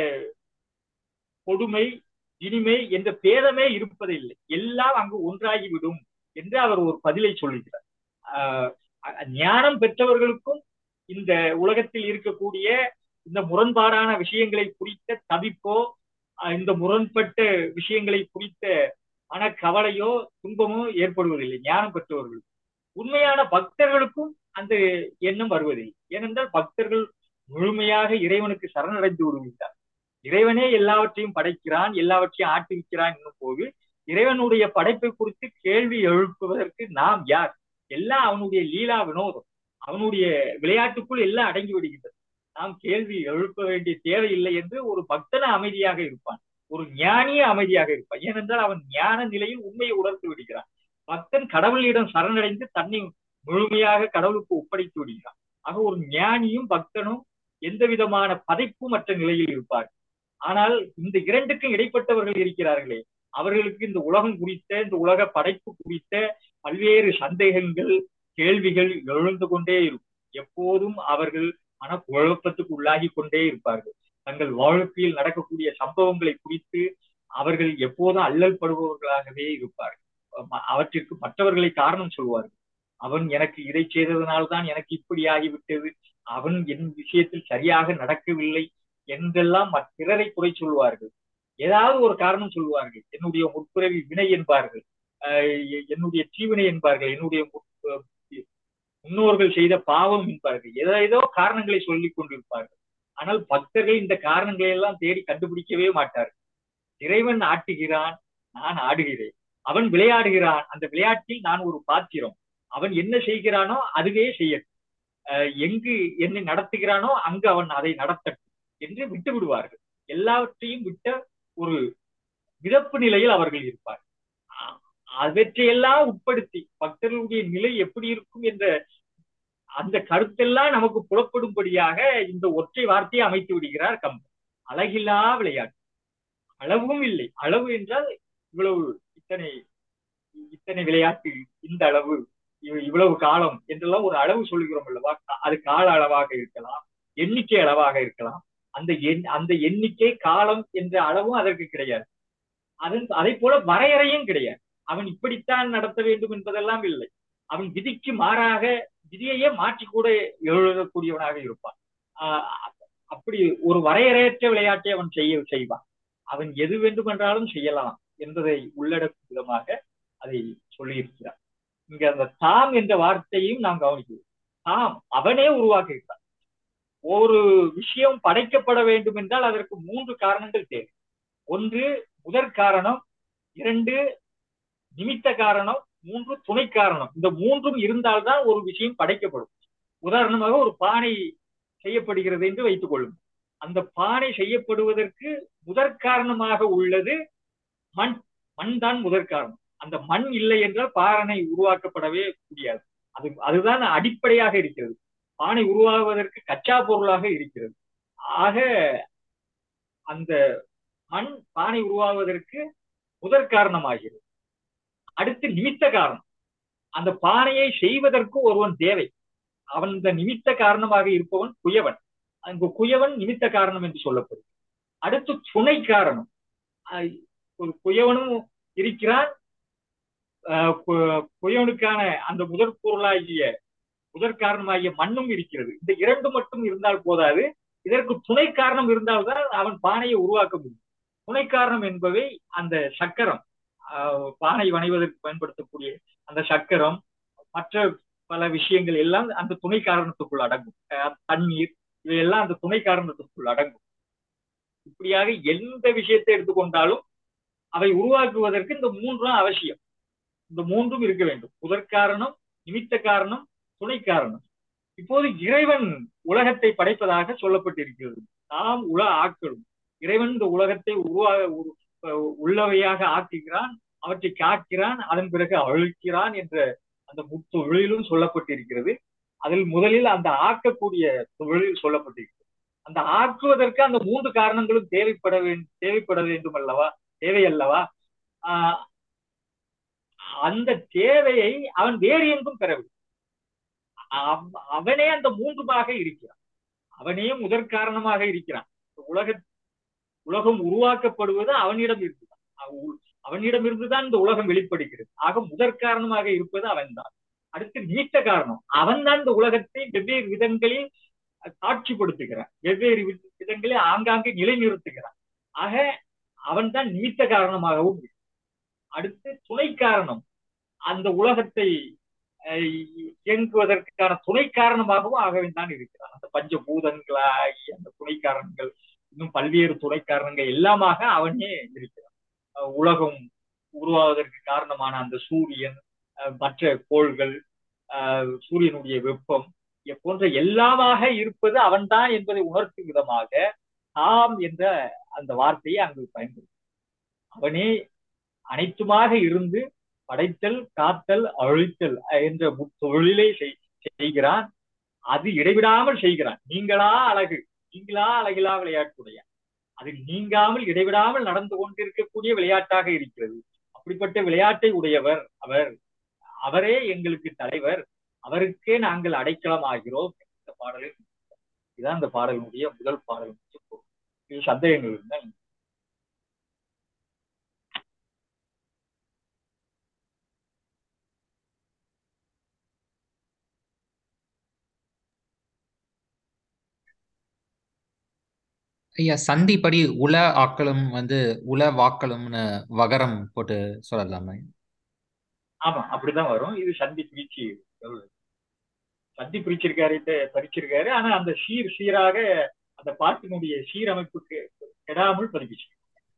கொடுமை இனிமை என்ற பேதமே இருப்பதில்லை எல்லாம் அங்கு ஒன்றாகிவிடும் என்று அவர் ஒரு பதிலை சொல்லுகிறார் ஆஹ் ஞானம் பெற்றவர்களுக்கும் இந்த உலகத்தில் இருக்கக்கூடிய இந்த முரண்பாடான விஷயங்களை குறித்த தவிப்போ ஆஹ் இந்த முரண்பட்ட விஷயங்களை குறித்த மனக்கவலையோ துன்பமோ ஏற்படுவதில்லை ஞானம் பெற்றவர்கள் உண்மையான பக்தர்களுக்கும் அந்த எண்ணம் வருவதில்லை ஏனென்றால் பக்தர்கள் முழுமையாக இறைவனுக்கு சரணடைந்து விடுகிறார் இறைவனே எல்லாவற்றையும் படைக்கிறான் எல்லாவற்றையும் ஆட்டுவிக்கிறான் என்னும் போது இறைவனுடைய படைப்பை குறித்து கேள்வி எழுப்புவதற்கு நாம் யார் எல்லாம் அவனுடைய லீலா வினோதம் அவனுடைய விளையாட்டுக்குள் எல்லாம் அடங்கி விடுகின்றது நாம் கேள்வி எழுப்ப வேண்டிய தேவையில்லை என்று ஒரு பக்தன அமைதியாக இருப்பான் ஒரு ஞானிய அமைதியாக இருப்பான் ஏனென்றால் அவன் ஞான நிலையில் உண்மையை உணர்ந்து விடுகிறான் பக்தன் கடவுளிடம் சரணடைந்து தன்னை முழுமையாக கடவுளுக்கு ஒப்படைத்து விடுகிறான் ஆக ஒரு ஞானியும் பக்தனும் எந்த விதமான பதைப்புமற்ற நிலையில் இருப்பார் ஆனால் இந்த இரண்டுக்கும் இடைப்பட்டவர்கள் இருக்கிறார்களே அவர்களுக்கு இந்த உலகம் குறித்த இந்த உலக படைப்பு குறித்த பல்வேறு சந்தேகங்கள் கேள்விகள் எழுந்து கொண்டே இருக்கும் எப்போதும் அவர்கள் மனக்குழப்பத்துக்கு உள்ளாகி கொண்டே இருப்பார்கள் தங்கள் வாழ்க்கையில் நடக்கக்கூடிய சம்பவங்களை குறித்து அவர்கள் எப்போதும் அல்லல் படுபவர்களாகவே இருப்பார்கள் அவற்றிற்கு மற்றவர்களை காரணம் சொல்வார்கள் அவன் எனக்கு இதை செய்ததனால்தான் எனக்கு இப்படி ஆகிவிட்டது அவன் என் விஷயத்தில் சரியாக நடக்கவில்லை என்றெல்லாம் பிறரை குறை சொல்வார்கள் ஏதாவது ஒரு காரணம் சொல்வார்கள் என்னுடைய முற்பிறவி வினை என்பார்கள் என்னுடைய தீவினை என்பார்கள் என்னுடைய முன்னோர்கள் செய்த பாவம் என்பார்கள் ஏதோ ஏதோ காரணங்களை சொல்லிக் கொண்டிருப்பார்கள் ஆனால் பக்தர்கள் இந்த காரணங்களை எல்லாம் தேடி கண்டுபிடிக்கவே மாட்டார்கள் இறைவன் ஆட்டுகிறான் நான் ஆடுகிறேன் அவன் விளையாடுகிறான் அந்த விளையாட்டில் நான் ஒரு பாத்திரம் அவன் என்ன செய்கிறானோ அதுவே செய்யட்டும் எங்கு என்னை நடத்துகிறானோ அங்கு அவன் அதை நடத்தட்டும் என்று விட்டு விடுவார்கள் எல்லாவற்றையும் விட்ட ஒரு விதப்பு நிலையில் அவர்கள் இருப்பார் அவற்றையெல்லாம் உட்படுத்தி பக்தர்களுடைய நிலை எப்படி இருக்கும் என்ற அந்த கருத்தெல்லாம் நமக்கு புலப்படும்படியாக இந்த ஒற்றை வார்த்தையை அமைத்து விடுகிறார் கம்பன் அழகில்லா விளையாட்டு அளவும் இல்லை அளவு என்றால் இவ்வளவு இத்தனை இத்தனை விளையாட்டு இந்த அளவு இவ்வளவு காலம் என்றெல்லாம் ஒரு அளவு சொல்கிறோம் அல்லவா அது கால அளவாக இருக்கலாம் எண்ணிக்கை அளவாக இருக்கலாம் அந்த எண் அந்த எண்ணிக்கை காலம் என்ற அளவும் அதற்கு கிடையாது அதன் அதை போல வரையறையும் கிடையாது அவன் இப்படித்தான் நடத்த வேண்டும் என்பதெல்லாம் இல்லை அவன் விதிக்கு மாறாக விதியையே மாற்றி கூட எழுதக்கூடியவனாக இருப்பான் அப்படி ஒரு வரையறையற்ற விளையாட்டை அவன் செய்ய செய்வான் அவன் எது வேண்டுமென்றாலும் செய்யலாம் என்பதை உள்ளடக்கும் விதமாக அதை சொல்லியிருக்கிறார் இங்க அந்த தாம் என்ற வார்த்தையும் நாம் கவனிக்கிறோம் தாம் அவனே உருவாக்குகிறான் ஒரு விஷயம் படைக்கப்பட வேண்டும் என்றால் அதற்கு மூன்று காரணங்கள் தேவை ஒன்று முதற் காரணம் இரண்டு நிமித்த காரணம் மூன்று துணை காரணம் இந்த மூன்றும் இருந்தால்தான் ஒரு விஷயம் படைக்கப்படும் உதாரணமாக ஒரு பானை செய்யப்படுகிறது என்று வைத்துக் கொள்ளும் அந்த பானை செய்யப்படுவதற்கு முதற் காரணமாக உள்ளது மண் மண் தான் முதற் காரணம் அந்த மண் இல்லை என்றால் பானை உருவாக்கப்படவே முடியாது அது அதுதான் அடிப்படையாக இருக்கிறது பானை உருவாகுவதற்கு கச்சா பொருளாக இருக்கிறது ஆக அந்த மண் பானை உருவாகுவதற்கு முதற் காரணமாகிறது அடுத்து நிமித்த காரணம் அந்த பானையை செய்வதற்கு ஒருவன் தேவை அவன் இந்த நிமித்த காரணமாக இருப்பவன் குயவன் அங்கு குயவன் நிமித்த காரணம் என்று சொல்லப்படும் அடுத்து துணை காரணம் அஹ் ஒரு குயவனும் இருக்கிறான் அஹ் கு- குயவனுக்கான அந்த முதற் பொருளாகிய முதற் காரணமாகிய மண்ணும் இருக்கிறது இந்த இரண்டு மட்டும் இருந்தால் போதாது இதற்கு துணை காரணம் இருந்தால்தான் அவன் பானையை உருவாக்க முடியும் துணை காரணம் என்பவை அந்த சக்கரம் ஆஹ் பானை வணைவதற்கு பயன்படுத்தக்கூடிய அந்த சக்கரம் மற்ற பல விஷயங்கள் எல்லாம் அந்த துணை காரணத்துக்குள் அடங்கும் ஆஹ் தண்ணீர் இவையெல்லாம் அந்த துணை காரணத்துக்குள் அடங்கும் இப்படியாக எந்த விஷயத்தை எடுத்துக்கொண்டாலும் அவை உருவாக்குவதற்கு இந்த மூன்றும் அவசியம் இந்த மூன்றும் இருக்க வேண்டும் முதற்காரணம் நிமித்த காரணம் துணை காரணம் இப்போது இறைவன் உலகத்தை படைப்பதாக சொல்லப்பட்டிருக்கிறது நாம் உல ஆக்களும் இறைவன் இந்த உலகத்தை உருவாக உரு- அஹ் உள்ளவையாக ஆக்குகிறான் அவற்றை காக்கிறான் அதன் பிறகு அழிக்கிறான் என்ற அந்த முத்தொழிலும் சொல்லப்பட்டிருக்கிறது அதில் முதலில் அந்த ஆக்கக்கூடிய தொழில் சொல்லப்பட்டிருக்கிறது அந்த ஆக்குவதற்கு அந்த மூன்று காரணங்களும் தேவைப்பட வேண்டும் தேவைப்பட வேண்டும் அல்லவா தேவை அல்லவா ஆஹ் அந்த தேவையை அவன் வேறு எங்கும் பெறவில்லை அவ- அவனே அந்த மூன்றுமாக இருக்கிறான் அவனே முதற் காரணமாக இருக்கிறான் உலக உலகம் உருவாக்கப்படுவது அவனிடம் இருந்துதான் அவ- அவனிடம் இருந்துதான் இந்த உலகம் வெளிப்படுகிறது ஆக முதற் காரணமாக இருப்பது அவன்தான் அடுத்து நீட்ட காரணம் அவன்தான் இந்த உலகத்தை வெவ்வேறு விதங்களில் காட்சிப்படுத்துகிறான் வெவ்வேறு வி- விதங்களில் ஆங்காங்கே நிலைநிறுத்துகிறான் ஆக அவன்தான் நீட்ட காரணமாகவும் இருக்கிறான். அடுத்து துணை காரணம் அந்த உலகத்தை அஹ், இயங்குவதற்கான துணை காரணமாகவும் ஆகவே தான் இருக்கிறான் அந்த பஞ்சபூதங்களாகி அந்த துணை காரணங்கள் இன்னும் பல்வேறு துணை காரணங்கள் எல்லாமாக அவனே இருக்கிறான் அஹ், உலகம் உருவாவதற்கு காரணமான அந்த சூரியன் அஹ், மற்ற கோள்கள் அஹ், சூரியனுடைய வெப்பம் இ- போன்ற எல்லாமாக இருப்பது அவன்தான் என்பதை உணர்த்தும் விதமாக தாம் என்ற அந்த வார்த்தையை அங்கு பயன்படுத்தும் அவனே அனைத்துமாக இருந்து படைத்தல் காத்தல் அழித்தல் என்ற தொழிலை செய்கிறான் அது இடைவிடாமல் செய்கிறான் நீங்களா அழகு நீங்களா அழகிலா விளையாட்டுடைய அது நீங்காமல் இடைவிடாமல் நடந்து கொண்டிருக்கக்கூடிய விளையாட்டாக இருக்கிறது அப்படிப்பட்ட விளையாட்டை உடையவர் அவர் அவரே எங்களுக்கு தலைவர் அவருக்கே நாங்கள் அடைக்கலம் ஆகிறோம் இந்த பாடலில் இதுதான் இந்த பாடலினுடைய முதல் பாடல் இது சந்தேகங்கள் இருந்தால் ஐயா சந்திப்படி உல ஆக்களும் வந்து உல வாக்களும்னு வகரம் போட்டு சொல்லலாமா ஆமா அப்படிதான் வரும் இது சந்தி பிரிச்சு சந்தி பிரிச்சிருக்காரு பறிச்சிருக்காரு ஆனா அந்த சீர் சீராக அந்த பாட்டினுடைய சீரமைப்புக்கு கெடாமல் பதிப்பிச்சு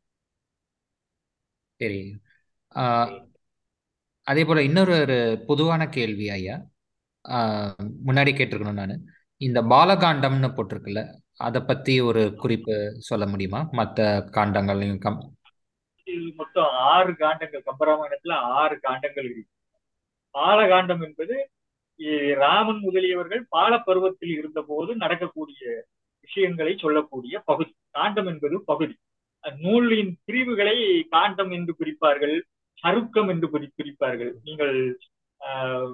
சரி ஆஹ் அதே போல இன்னொரு ஒரு பொதுவான கேள்வி ஐயா ஆஹ் முன்னாடி கேட்டிருக்கணும் நான் இந்த பாலகாண்டம்னு போட்டிருக்குல்ல அதை பத்தி ஒரு குறிப்பு சொல்ல முடியுமா மற்ற காண்டங்களையும் கம் இது மொத்தம் ஆறு காண்டங்கள் கம்பராமாயணத்துல ஆறு காண்டங்கள் இருக்கு பாலகாண்டம் என்பது இ- ராமன் முதலியவர்கள் பால பருவத்தில் இருந்த போது நடக்கக்கூடிய விஷயங்களை சொல்லக்கூடிய பகுதி காண்டம் என்பது பகுதி நூலின் பிரிவுகளை காண்டம் என்று குறிப்பார்கள் சருக்கம் என்று குறி- குறிப்பார்கள் நீங்கள் ஆஹ்,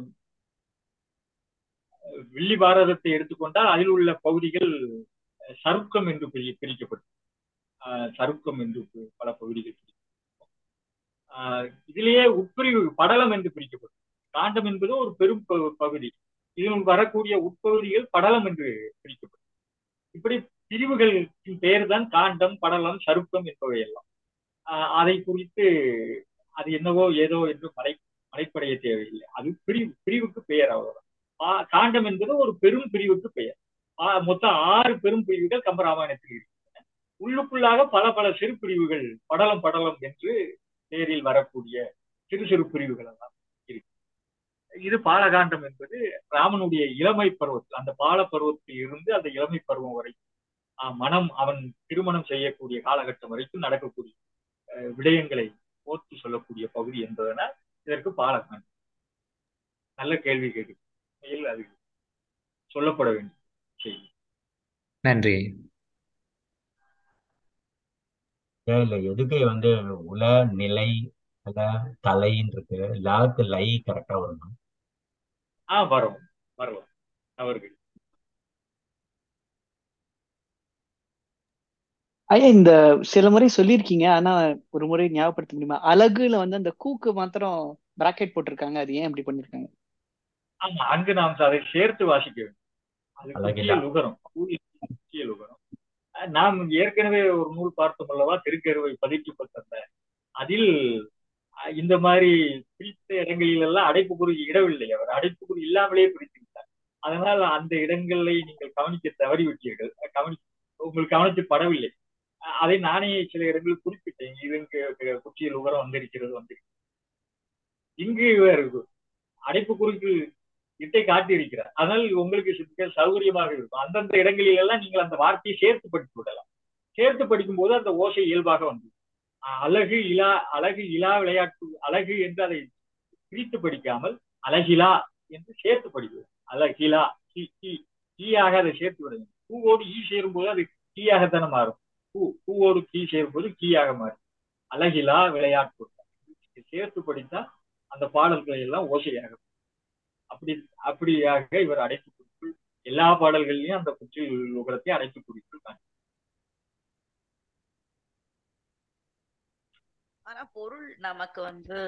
வில்லி பாரதத்தை எடுத்துக்கொண்டால் அதில் உள்ள பகுதிகள் சருக்கம் என்று பிரி பிரிக்கப்படும் ஆஹ், சருக்கம் என்று பல பகுதிகள் ஆஹ், இதிலேயே உட்பிரிவு படலம் என்று பிரிக்கப்படும் காண்டம் என்பது ஒரு பெரும் ப- பகுதி இதில் வரக்கூடிய உட்பகுதிகள் படலம் என்று பிரிக்கப்படும் இப்படி பிரிவுகளின் பெயர் தான் காண்டம் படலம் சருக்கம் என்பவை எல்லாம் ஆஹ், அதை குறித்து அது என்னவோ ஏதோ என்று மலை மலைப்படைய தேவையில்லை அது பிரிவு பிரிவுக்கு பெயர் அவ்வளவுதான் ஆ- காண்டம் என்பது ஒரு பெரும் பிரிவுக்கு பெயர் ஆ- மொத்தம் ஆறு பெரும் பிரிவுகள் கம்பராமாயணத்தில் இருக்கின்றன உள்ளுக்குள்ளாக பல பல சிறு பிரிவுகள் படலம் படலம் என்று பெயரில் வரக்கூடிய சிறு சிறு பிரிவுகள் எல்லாம் இருக்கு இது பாலகாண்டம் என்பது ராமனுடைய இளமை பருவத்தில் அந்த பால பருவத்தில் இருந்து அந்த இளமை பருவம் வரை ஆஹ், மனம் அவன் திருமணம் செய்யக்கூடிய காலகட்டம் வரைக்கும் நடக்கக்கூடிய அஹ், விடயங்களை போர்த்து சொல்லக்கூடிய பகுதி என்பதனால் இதற்கு பாலகாண்டம் நல்ல கேள்வி கேட்டு உண்மையில் அது சொல்லப்பட வேண்டிய செய்தி நன்றி இல்ல எதுக்கு வந்து உல நிலை அல தலைன்னு இருக்கு லாக்கு லை கரெக்டா வரணும் ஆ வரும் வரலாம் அவர்கள் ஐயா இந்த சில முறை சொல்லியிருக்கீங்க ஆனா ஒரு முறை ஞாபகப்படுத்த முடியுமா அழகுல வந்து அந்த கூக்கு மாத்திரம் பிராக்கெட் போட்டிருக்காங்க அது ஏன் அப்படி பண்ணிருக்காங்க ஆமா அங்கு நாம் அதை சேர்த்து வாசிக்க வேண்டும் அது குச்சிய அழகிலா லுகரம் குச்சிய லுகரம் அஹ் நாம் ஏற்கனவே ஒரு நூல் பார்த்தோம் அல்லவா திருக்கருவை பதிக்கப்பட்ட அதில் அஹ், இந்த மாதிரி பிரித்த இடங்களில் எல்லாம் அடைப்புக்குறி இடவில்லை அவர் அடைப்புக்குறி இல்லாமலே பிரித்து விட்டார் அதனால் அந்த இடங்களை நீங்கள் கவனிக்க தவறிவிட்டீர்கள் கவனி உங்களுக்கு கவனித்து படவில்லை அஹ், அதை நானே சில இடங்களில் குறிப்பிட்டேன் இதுக்கு குச்சியில் உகரம் வந்திருக்கிறது வந்து இங்கு இவர் அடைப்புக்குறிக்கு இட்டை காட்டியிருக்கிறார் அதனால் உங்களுக்கு மிக சௌகரியமாக இருக்கும் அந்தந்த இடங்களில் எல்லாம் நீங்கள் அந்த வார்த்தையை சேர்த்து படித்து விடலாம் சேர்த்து படிக்கும் போது அந்த ஓசை இயல்பாக வந்து அழகு இலா அழகு இலா விளையாட்டு அழகு என்று அதை பிரித்து படிக்காமல் அழகிலா என்று சேர்த்து படிக்கிறது அழகிலா கீ கீ கீயாக அதை சேர்த்து விட வேண்டும் பூவோடு ஈ சேரும்போது அது கீயாகத்தானே மாறும் பூ பூவோடு கீ சேரும்போது கீயாக மாறும் அழகிலா விளையாட்டு சேர்த்து படித்தா அந்த பாடல்களை எல்லாம் ஓசையாக அப்படி அப்படியாக இவர் அடைப்பு குறிப்பு எல்லா பாடல்கள்லயும் அந்த குச்சி உகரத்தை அடைப்பு குறிப்பிருக்காங்க ஆனா பொருள் நமக்கு வந்து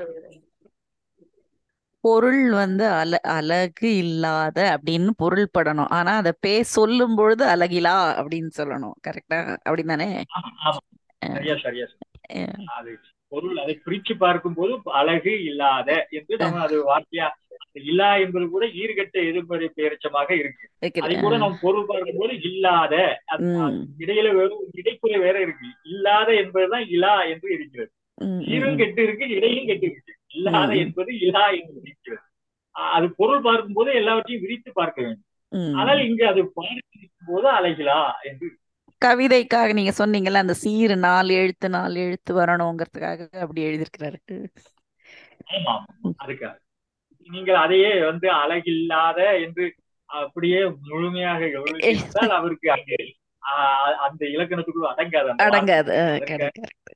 பொருள் வந்து அல அழகு இல்லாத அப்படின்னு பொருள் படணும் ஆனா அதை பே சொல்லும் பொழுது அழகிலா அப்படின்னு சொல்லணும் கரெக்டா அப்படிதானே ஆமா ஆமா சரியா சரியா சொன்னீங்க. அஹ் அது பொருள் அதை பிரிச்சு பார்க்கும்போது அழகு இல்லாத என்று நம்ம அது வார்த்தையா அந்த இல்லா என்பது கூட ஈர்கட்ட எதிர்மறை பெயரச்சமாக இருக்கு இருக்குது. அதை கூட நம்ம பொருள் பார்க்கும்போது இல்லாத அது- ம், இடையில வெறும் இடைக்குறை வேற இருக்கு இல்லாத என்பதுதான் இலா என்று இருக்கிறது ம், ம், ஈரும் ம், கெட்டு இருக்கு இடையும் கெட்டு இருக்கு இல்லாத ம், என்பது இலா என்று இருக்கிறது அஹ் அது பொருள் பார்க்கும்போது எல்லாவற்றையும் விரித்து பார்க்க வேண்டும் ம். ஆனால் இங்கு அது பாடிக்கும் போது அழகிலா என்று கவிதைக்காக நீங்க சொன்னீங்கல்ல அந்த சீரு நாலு எழுத்து நாலு எழுத்து வரணுங்கிறதுக்காக அப்படி எழுதியிருக்கிறாரு ஆமா ஆமா அதுக்காக நீங்கள் அதையே வந்து அழகில்லாத என்று அப்படியே முழுமையாக எழுதியிருந்தால் அவருக்கு அங்கே ஆஹ், அந்த இலக்கணத்துக்குள் அடங்காது அந்த வார்த்தை. அடங்காது அஹ், அதற்காக correct, correct.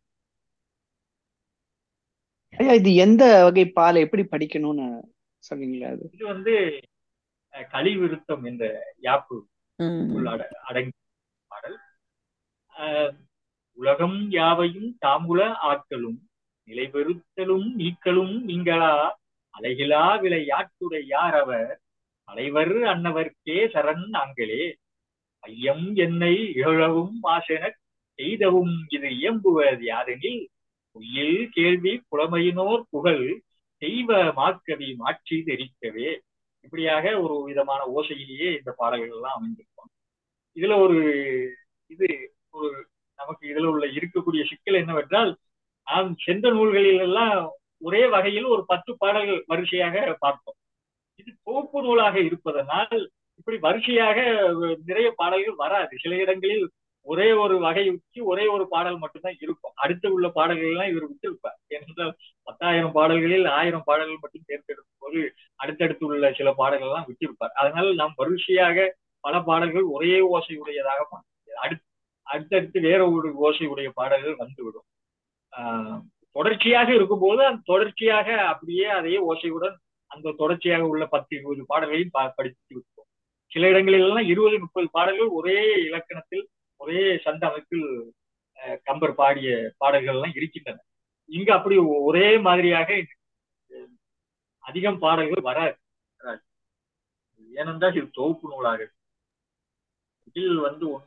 ஐயா இது எந்த வகை பாலை எப்படி படிக்கணும்னு சொல்றீங்களா அது இது வந்து அஹ், கலிவிருத்தம் என்ற யாப்பு ம், உள்ள அட அடங்கிய பாடல் ஆஹ், உலகம் யாவையும் தாமுல ஆக்கலும் நிலைபெறுத்தலும் நீக்கலும் நீங்களா அலைகிலா விளையாட்டுடை யார் அவர் தலைவர் அன்னவர்க்கே சரண் நாங்களே ஐயம் என்னை இழவும் ஆசெனச் செய்தவும் இது இயம்புவது யாதெனில் பொய்யில் கேள்வி புலமையினோர் புகழ் தெய்வ மாக்கவி மாற்றி தெரிக்கவே இப்படியாக ஒரு விதமான ஓசையிலேயே இந்த பாடல்கள் எல்லாம் அமைந்திருக்கும் இதுல ஒரு இது ஒரு நமக்கு இதுல உள்ள இருக்கக்கூடிய சிக்கல் என்னவென்றால் நாம் சென்ற நூல்களில் எல்லாம் ஒரே வகையில் ஒரு பத்து பாடல்கள் வரிசையாக பார்த்தோம் இது தொகுப்பு நூலாக இருப்பதனால் இப்படி வரிசையாக நிறைய பாடல்கள் வராது சில இடங்களில் ஒரே ஒரு வகைக்கு ஒரே ஒரு பாடல் மட்டும்தான் இருக்கும் அடுத்து உள்ள பாடல்கள் எல்லாம் இவர் விட்டிருப்பார் ஏனென்றால் பத்தாயிரம் பாடல்களில் ஆயிரம் பாடல்கள் மட்டும் தேர்ந்தெடுக்கும் போது அடுத்தடுத்து உள்ள சில பாடல்கள் எல்லாம் விட்டிருப்பார் அதனால் நாம் வரிசையாக பல பாடல்கள் ஒரே ஓசை உடையதாக பார்க்க அடுத்து அடுத்தடுத்து வேற ஒரு ஓசை உடைய பாடல்கள் வந்துவிடும் ஆஹ் தொடர்ச்சியாக இருக்கும்போது அந்த தொடர்ச்சியாக அப்படியே அதே ஓசையுடன் அந்த தொடர்ச்சியாக உள்ள பத்து இருபது பாடல்களையும் ப- படித்து விட்டோம் சில இடங்களில் எல்லாம் இருபது முப்பது பாடல்கள் ஒரே இலக்கணத்தில் ஒரே சந்த அமைப்பில் அஹ், கம்பர் பாடிய பாடல்கள் எல்லாம் இருக்கின்றன இங்க அப்படி ஒரே மாதிரியாக அஹ், அதிகம் பாடல்கள் வராது வராது. ஏனென்றால் இது தொகுப்பு நூலாக இருக்கு. இதில் வந்து ஒன்று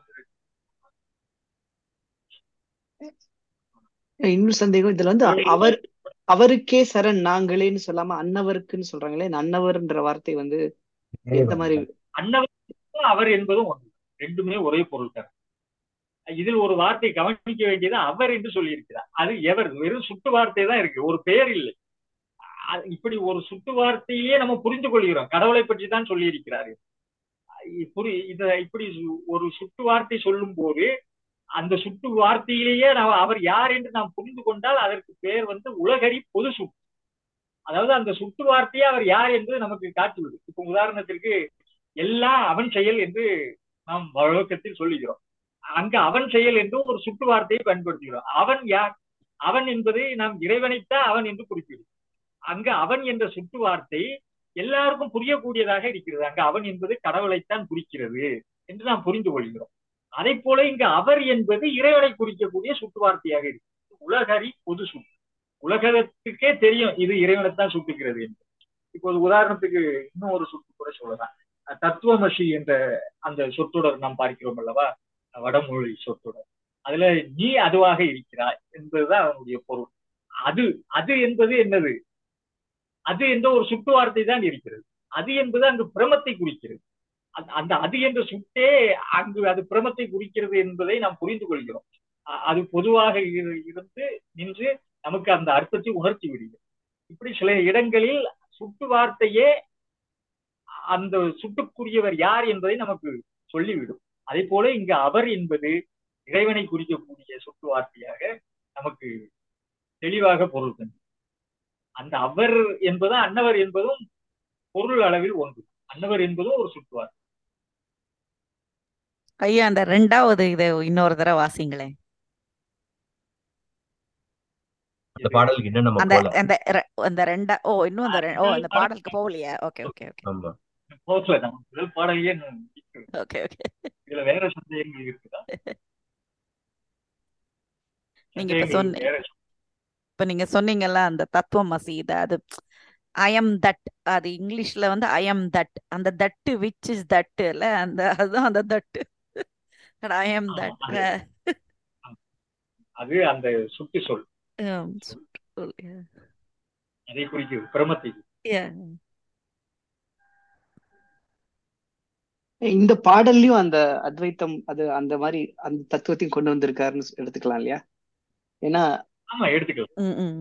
இன்னொரு சந்தேகம் இதுல வந்து அவர் அவருக்கே சரண் நாங்களேன்னு சொல்லாம அன்னவருக்குன்னு சொல்றாங்களே இந்த அன்னவர்ன்ற வார்த்தை வந்து எந்த மாதிரி அன்னவர் அவர் என்பதும் ஒன்று ரெண்டுமே ஒரே பொருள் தான் இதில் ஒரு வார்த்தை கவனிக்க வேண்டியது அவர் என்று சொல்லியிருக்கிறார் அது எவர் வெறும் சுட்டு வார்த்தை தான் இருக்கு ஒரு பெயர் இல்லை அ- இப்படி ஒரு சுட்டு வார்த்தையே நம்ம புரிந்து கொள்கிறோம் கடவுளை பற்றி தான் சொல்லியிருக்கிறார் புரி இத இப்படி ஒரு சுட்டு வார்த்தை சொல்லும் போது அந்த சுட்டு வார்த்தையிலேயே நாம் அவர் யார் என்று நாம் புரிந்து கொண்டால் அதற்கு பெயர் வந்து உலகறி பொது சுட்டு அதாவது அந்த சுட்டு வார்த்தையே அவர் யார் என்று நமக்கு காட்டிவிடும் இப்போ உதாரணத்திற்கு எல்லாம் அவன் செயல் என்று நாம் வழக்கத்தில் சொல்லுகிறோம் அங்க அவன் செயல் என்று ஒரு சுட்டு வார்த்தையை பயன்படுத்துகிறோம் அவன் யார் அவன் என்பதை நாம் இறைவனைத்தான் அவன் என்று குறிப்பிடும் அங்க அவன் என்ற சுட்டு வார்த்தை எல்லாருக்கும் புரியக்கூடியதாக இருக்கிறது அங்க அவன் என்பது கடவுளைத்தான் குறிக்கிறது என்று நாம் புரிந்து கொள்கிறோம் அதை போல இங்கு அவர் என்பது இறைவனை குறிக்கக்கூடிய சுட்டு வார்த்தையாக இருக்கு உலகறி பொது சுட்டு உலகத்துக்கே தெரியும் இது இறைவனைத்தான் சுட்டுகிறது என்று இப்போது உதாரணத்துக்கு இன்னும் ஒரு சுட்டு கூட சொல்லலாம் தத்துவமசி என்ற அந்த சொற்றொடர் நாம் பார்க்கிறோம் அல்லவா வடமொழி சொற்றொடர் அதுல நீ அதுவாக இருக்கிறாய் என்பதுதான் அவனுடைய பொருள் அது அது என்பது என்னது அது என்ற ஒரு சுட்டு வார்த்தை தான் இருக்கிறது அது என்பது அங்கு பிரமத்தை குறிக்கிறது அந்த அது என்ற சுட்டே அங்கு அது பிரமத்தை குறிக்கிறது என்பதை நாம் புரிந்து கொள்கிறோம் அது பொதுவாக இருந்து நின்று நமக்கு அந்த அர்த்தத்தை உணர்த்தி விடுகிறது இப்படி சில இடங்களில் சுட்டு வார்த்தையே அந்த சுட்டுக்குரியவர் யார் என்பதை நமக்கு சொல்லிவிடும் அதே போல இங்கு அவர் என்பது இறைவனை குறிக்கக்கூடிய சுட்டு வார்த்தையாக நமக்கு தெளிவாக பொருள் தந்து அந்த அவர் என்பதும் அன்னவர் என்பதும் பொருள் அளவில் ஒன்று அன்னவர் என்பதும் ஒரு சுட்டுவார் ஐயா அந்த ரெண்டாவது இதை இன்னொரு தடவை வாசிங்களேன் அந்த பாடலுக்கு இன்னும் நம்ம அந்த போல அந்த ரெ- அந்த ரெண்டா ஓ இன்னும் அந்த ரெ- ஓ அந்த பாடலுக்கு போகலையா ஓகே ஓகே ஓகே ஆமா போகல நம்ம முதல் பாடலையே நான் முடிக்கிறேன். ஓகே ஓகே இதுல வேற சந்தேகங்கள் இருக்குதா நீங்க இப்ப சந்தேகங்கள் சொன்ன வேற இப்ப நீங்க சொன்னீங்கல்ல அந்த தத்துவ மசீத அது ஐ எம் தட் அது இங்கிலீஷ்ல வந்து ஐ எம் தட் அந்த தட்டு விச் இஸ் தட் இல்ல அந்த அதுதான் அந்த தட்டு ஐ எம் ஆமா, தட் அது- அது அந்த சுட்டு சொல் அதை குறிக்கிறது பிரமத்தை இந்த பாடல்லையும் அந்த அத்வைத்தம் அது அந்த மாதிரி அந்த தத்துவத்தையும் கொண்டு வந்திருக்காருன்னு எடுத்துக்கலாம் இல்லையா ஏன்னா ஆமா எடுத்துக்கலாம்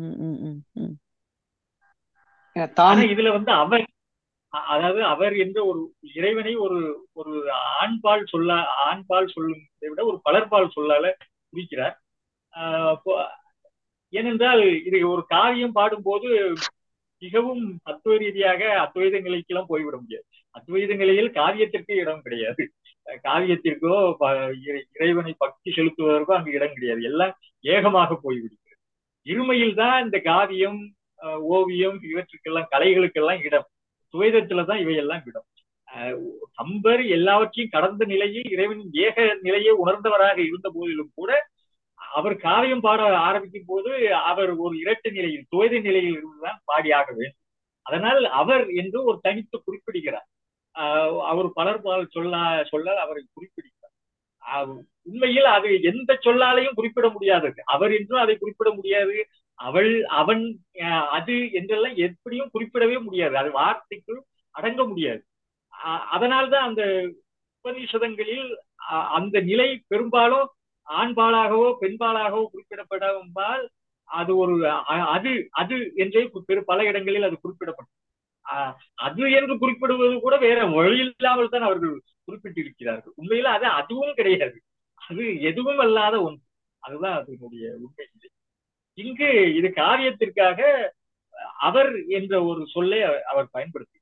ஏன்னா தான் ஆனா இதுல வந்து அவர் அ- அதாவது அவர் என்ற ஒரு இறைவனை ஒரு ஒரு ஆண்பால் சொல்ல ஆண்பால் சொல்லுவதை விட ஒரு பலர்பால் சொல்லால குறிக்கிறார் ஆஹ் அப்போ- ஏனென்றால் இது ஒரு காவியம் பாடும்போது மிகவும் தத்துவ ரீதியாக அத்வைத நிலைக்கெல்லாம் போய்விட முடியாது அத்வைத நிலையில் காவியத்திற்கு இடம் கிடையாது அஹ் காவியத்திற்கோ ப- இறை- இறைவனை பக்தி செலுத்துவதற்கோ அங்கு இடம் கிடையாது எல்லாம் ஏகமாக போய்விடுகிறது இருமையில் தான் இந்த காவியம் அஹ் ஓவியம் இவற்றுக்கெல்லாம் கலைகளுக்கெல்லாம் இடம் துவைதத்துல தான் இவையெல்லாம் இடம் அஹ் கம்பர் எல்லாவற்றையும் கடந்த நிலையில் இறைவனின் ஏக நிலையை உணர்ந்தவராக இருந்த போதிலும் கூட அவர் காவியம் பாட ஆரம்பிக்கும் போது அவர் ஒரு இரட்டு நிலையில் துவைத நிலையில் இருந்துதான் பாடியாக வேண்டும் அதனால் அவர் என்று ஒரு தனித்து குறிப்பிடுகிறார் ஆஹ் அவர் பலர் பால் சொல்ல சொல்ல அவரை குறிப்பிடுகிறார் ஆஹ் உண்மையில் அது எந்த சொல்லாலையும் குறிப்பிட முடியாதது அவர் என்றும் அதை குறிப்பிட முடியாது அவள் அவன் ஆஹ் அது என்றெல்லாம் எப்படியும் குறிப்பிடவே முடியாது அது வார்த்தைக்குள் அடங்க முடியாது ஆஹ் அதனால்தான் அந்த உபநிஷதங்களில் ஆஹ் அந்த நிலை பெரும்பாலும் ஆண்பாலாகவோ பெண்பாலாகவோ குறிப்பிடப்படாமல் அது ஒரு அ- அது அது என்றே கு- பெரு பல இடங்களில் அது குறிப்பிடப்பட்டது ஆஹ் அது என்று குறிப்பிடுவது கூட வேற வழி இல்லாமல் தான் அவர்கள் குறிப்பிட்டிருக்கிறார்கள் உண்மையில அது அதுவும் கிடையாது அது எதுவும் அல்லாத ஒன்று அதுதான் அதனுடைய உண்மை நிலை இங்கு இது காரியத்திற்காக அவர் என்ற ஒரு சொல்லை அவர் அவர் பயன்படுத்தி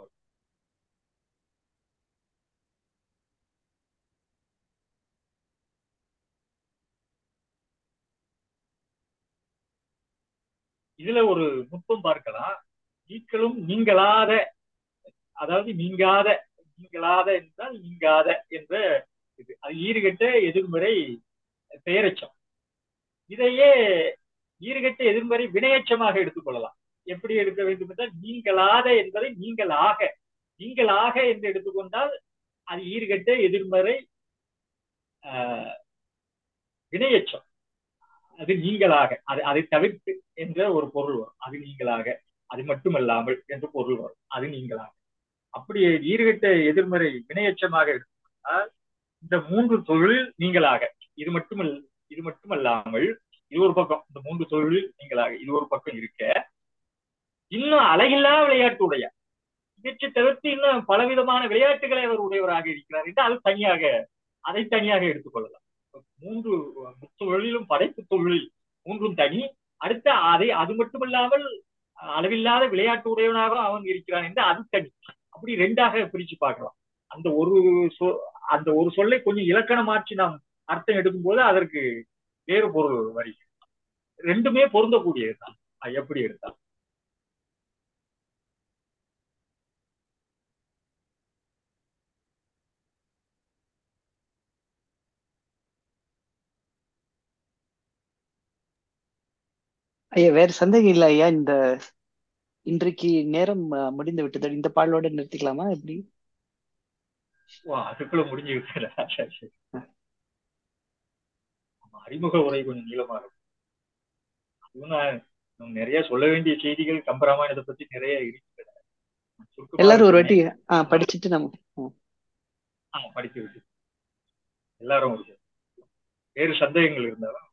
இதுல ஒரு நுட்பம் பார்க்கலாம் நீங்களும் நீங்களாத அதாவது நீங்காத நீங்களாத என்றால் நீங்காத என்ற இது அது ஈறுகட்ட எதிர்மறை பெயரெச்சம் இதையே ஈறுகட்ட எதிர்மறை வினையச்சமாக எடுத்துக்கொள்ளலாம் எப்படி எடுக்க வேண்டும் என்றால் நீங்களாத என்பதை நீங்களாக நீங்களாக என்று எடுத்துக்கொண்டால் அது ஈறுகட்ட எதிர்மறை ஆஹ், வினையச்சம் அது நீங்களாக அது அதை தவிர்த்து என்ற ஒரு பொருள் வரும் அது நீங்களாக அது மட்டுமல்லாமல் என்று பொருள் வரும் அது நீங்களாக அப்படி ஈறுகட்ட எதிர்மறை வினையச்சமாக எடுத்துக்கொண்டால் இந்த மூன்று தொழில் நீங்களாக இது மட்டுமல் இது மட்டுமல்லாமல் இது ஒரு பக்கம் இந்த மூன்று தொழில் நீங்களாக இது ஒரு பக்கம் இருக்க இன்னும் அழகில்லா விளையாட்டு உடையார் இவற்றை தவிர்த்து இன்னும் பலவிதமான விளையாட்டுகளை அவர் உடையவராக இருக்கிறார் என்று அது தனியாக அதை தனியாக எடுத்துக்கொள்ளலாம் மூன்று முத்தொழிலும் படைப்பு தொழில் மூன்றும் தனி அடுத்த அதை அது மட்டுமல்லாமல் அளவில்லாத விளையாட்டு உடையவனாக அவன் இருக்கிறான் என்று அது தனி அப்படி ரெண்டாக பிரிச்சு பார்க்கலாம் அந்த ஒரு சொ அந்த ஒரு சொல்லை கொஞ்சம் இலக்கணமாற்றி நாம் அர்த்தம் எடுக்கும்போது அதற்கு வேறு பொருள் வருகிறது ரெண்டுமே பொருந்தக்கூடியதுதான் அது எப்படி எடுத்தா ஐயா வேற சந்தேகம் இல்ல ஐயா இந்த இன்றைக்கு நேரம் அஹ், முடிந்து விட்டது இந்த பாடலோட நிறுத்திக்கலாமா எப்படி ஓ அதுக்குள்ள முடிஞ்சு விட்டதா சரி சரி ஆமா, அறிமுக உரை கொஞ்சம் நீளமா இருக்கும் அதுவும் நான் இன்னும் நிறைய சொல்ல வேண்டிய செய்திகள் கம்பராமாயணத்தை பத்தி நிறைய இருக்கிறது சுருக்கமாக எல்லாரும் ஒரு வாட்டி சொன்னேன் ஆஹ் படிச்சுட்டு நம்ம ஆ. ஆமா படித்து விட்டு எல்லாரும் இருக்கு வேறு சந்தேகங்கள் இருந்தாலும்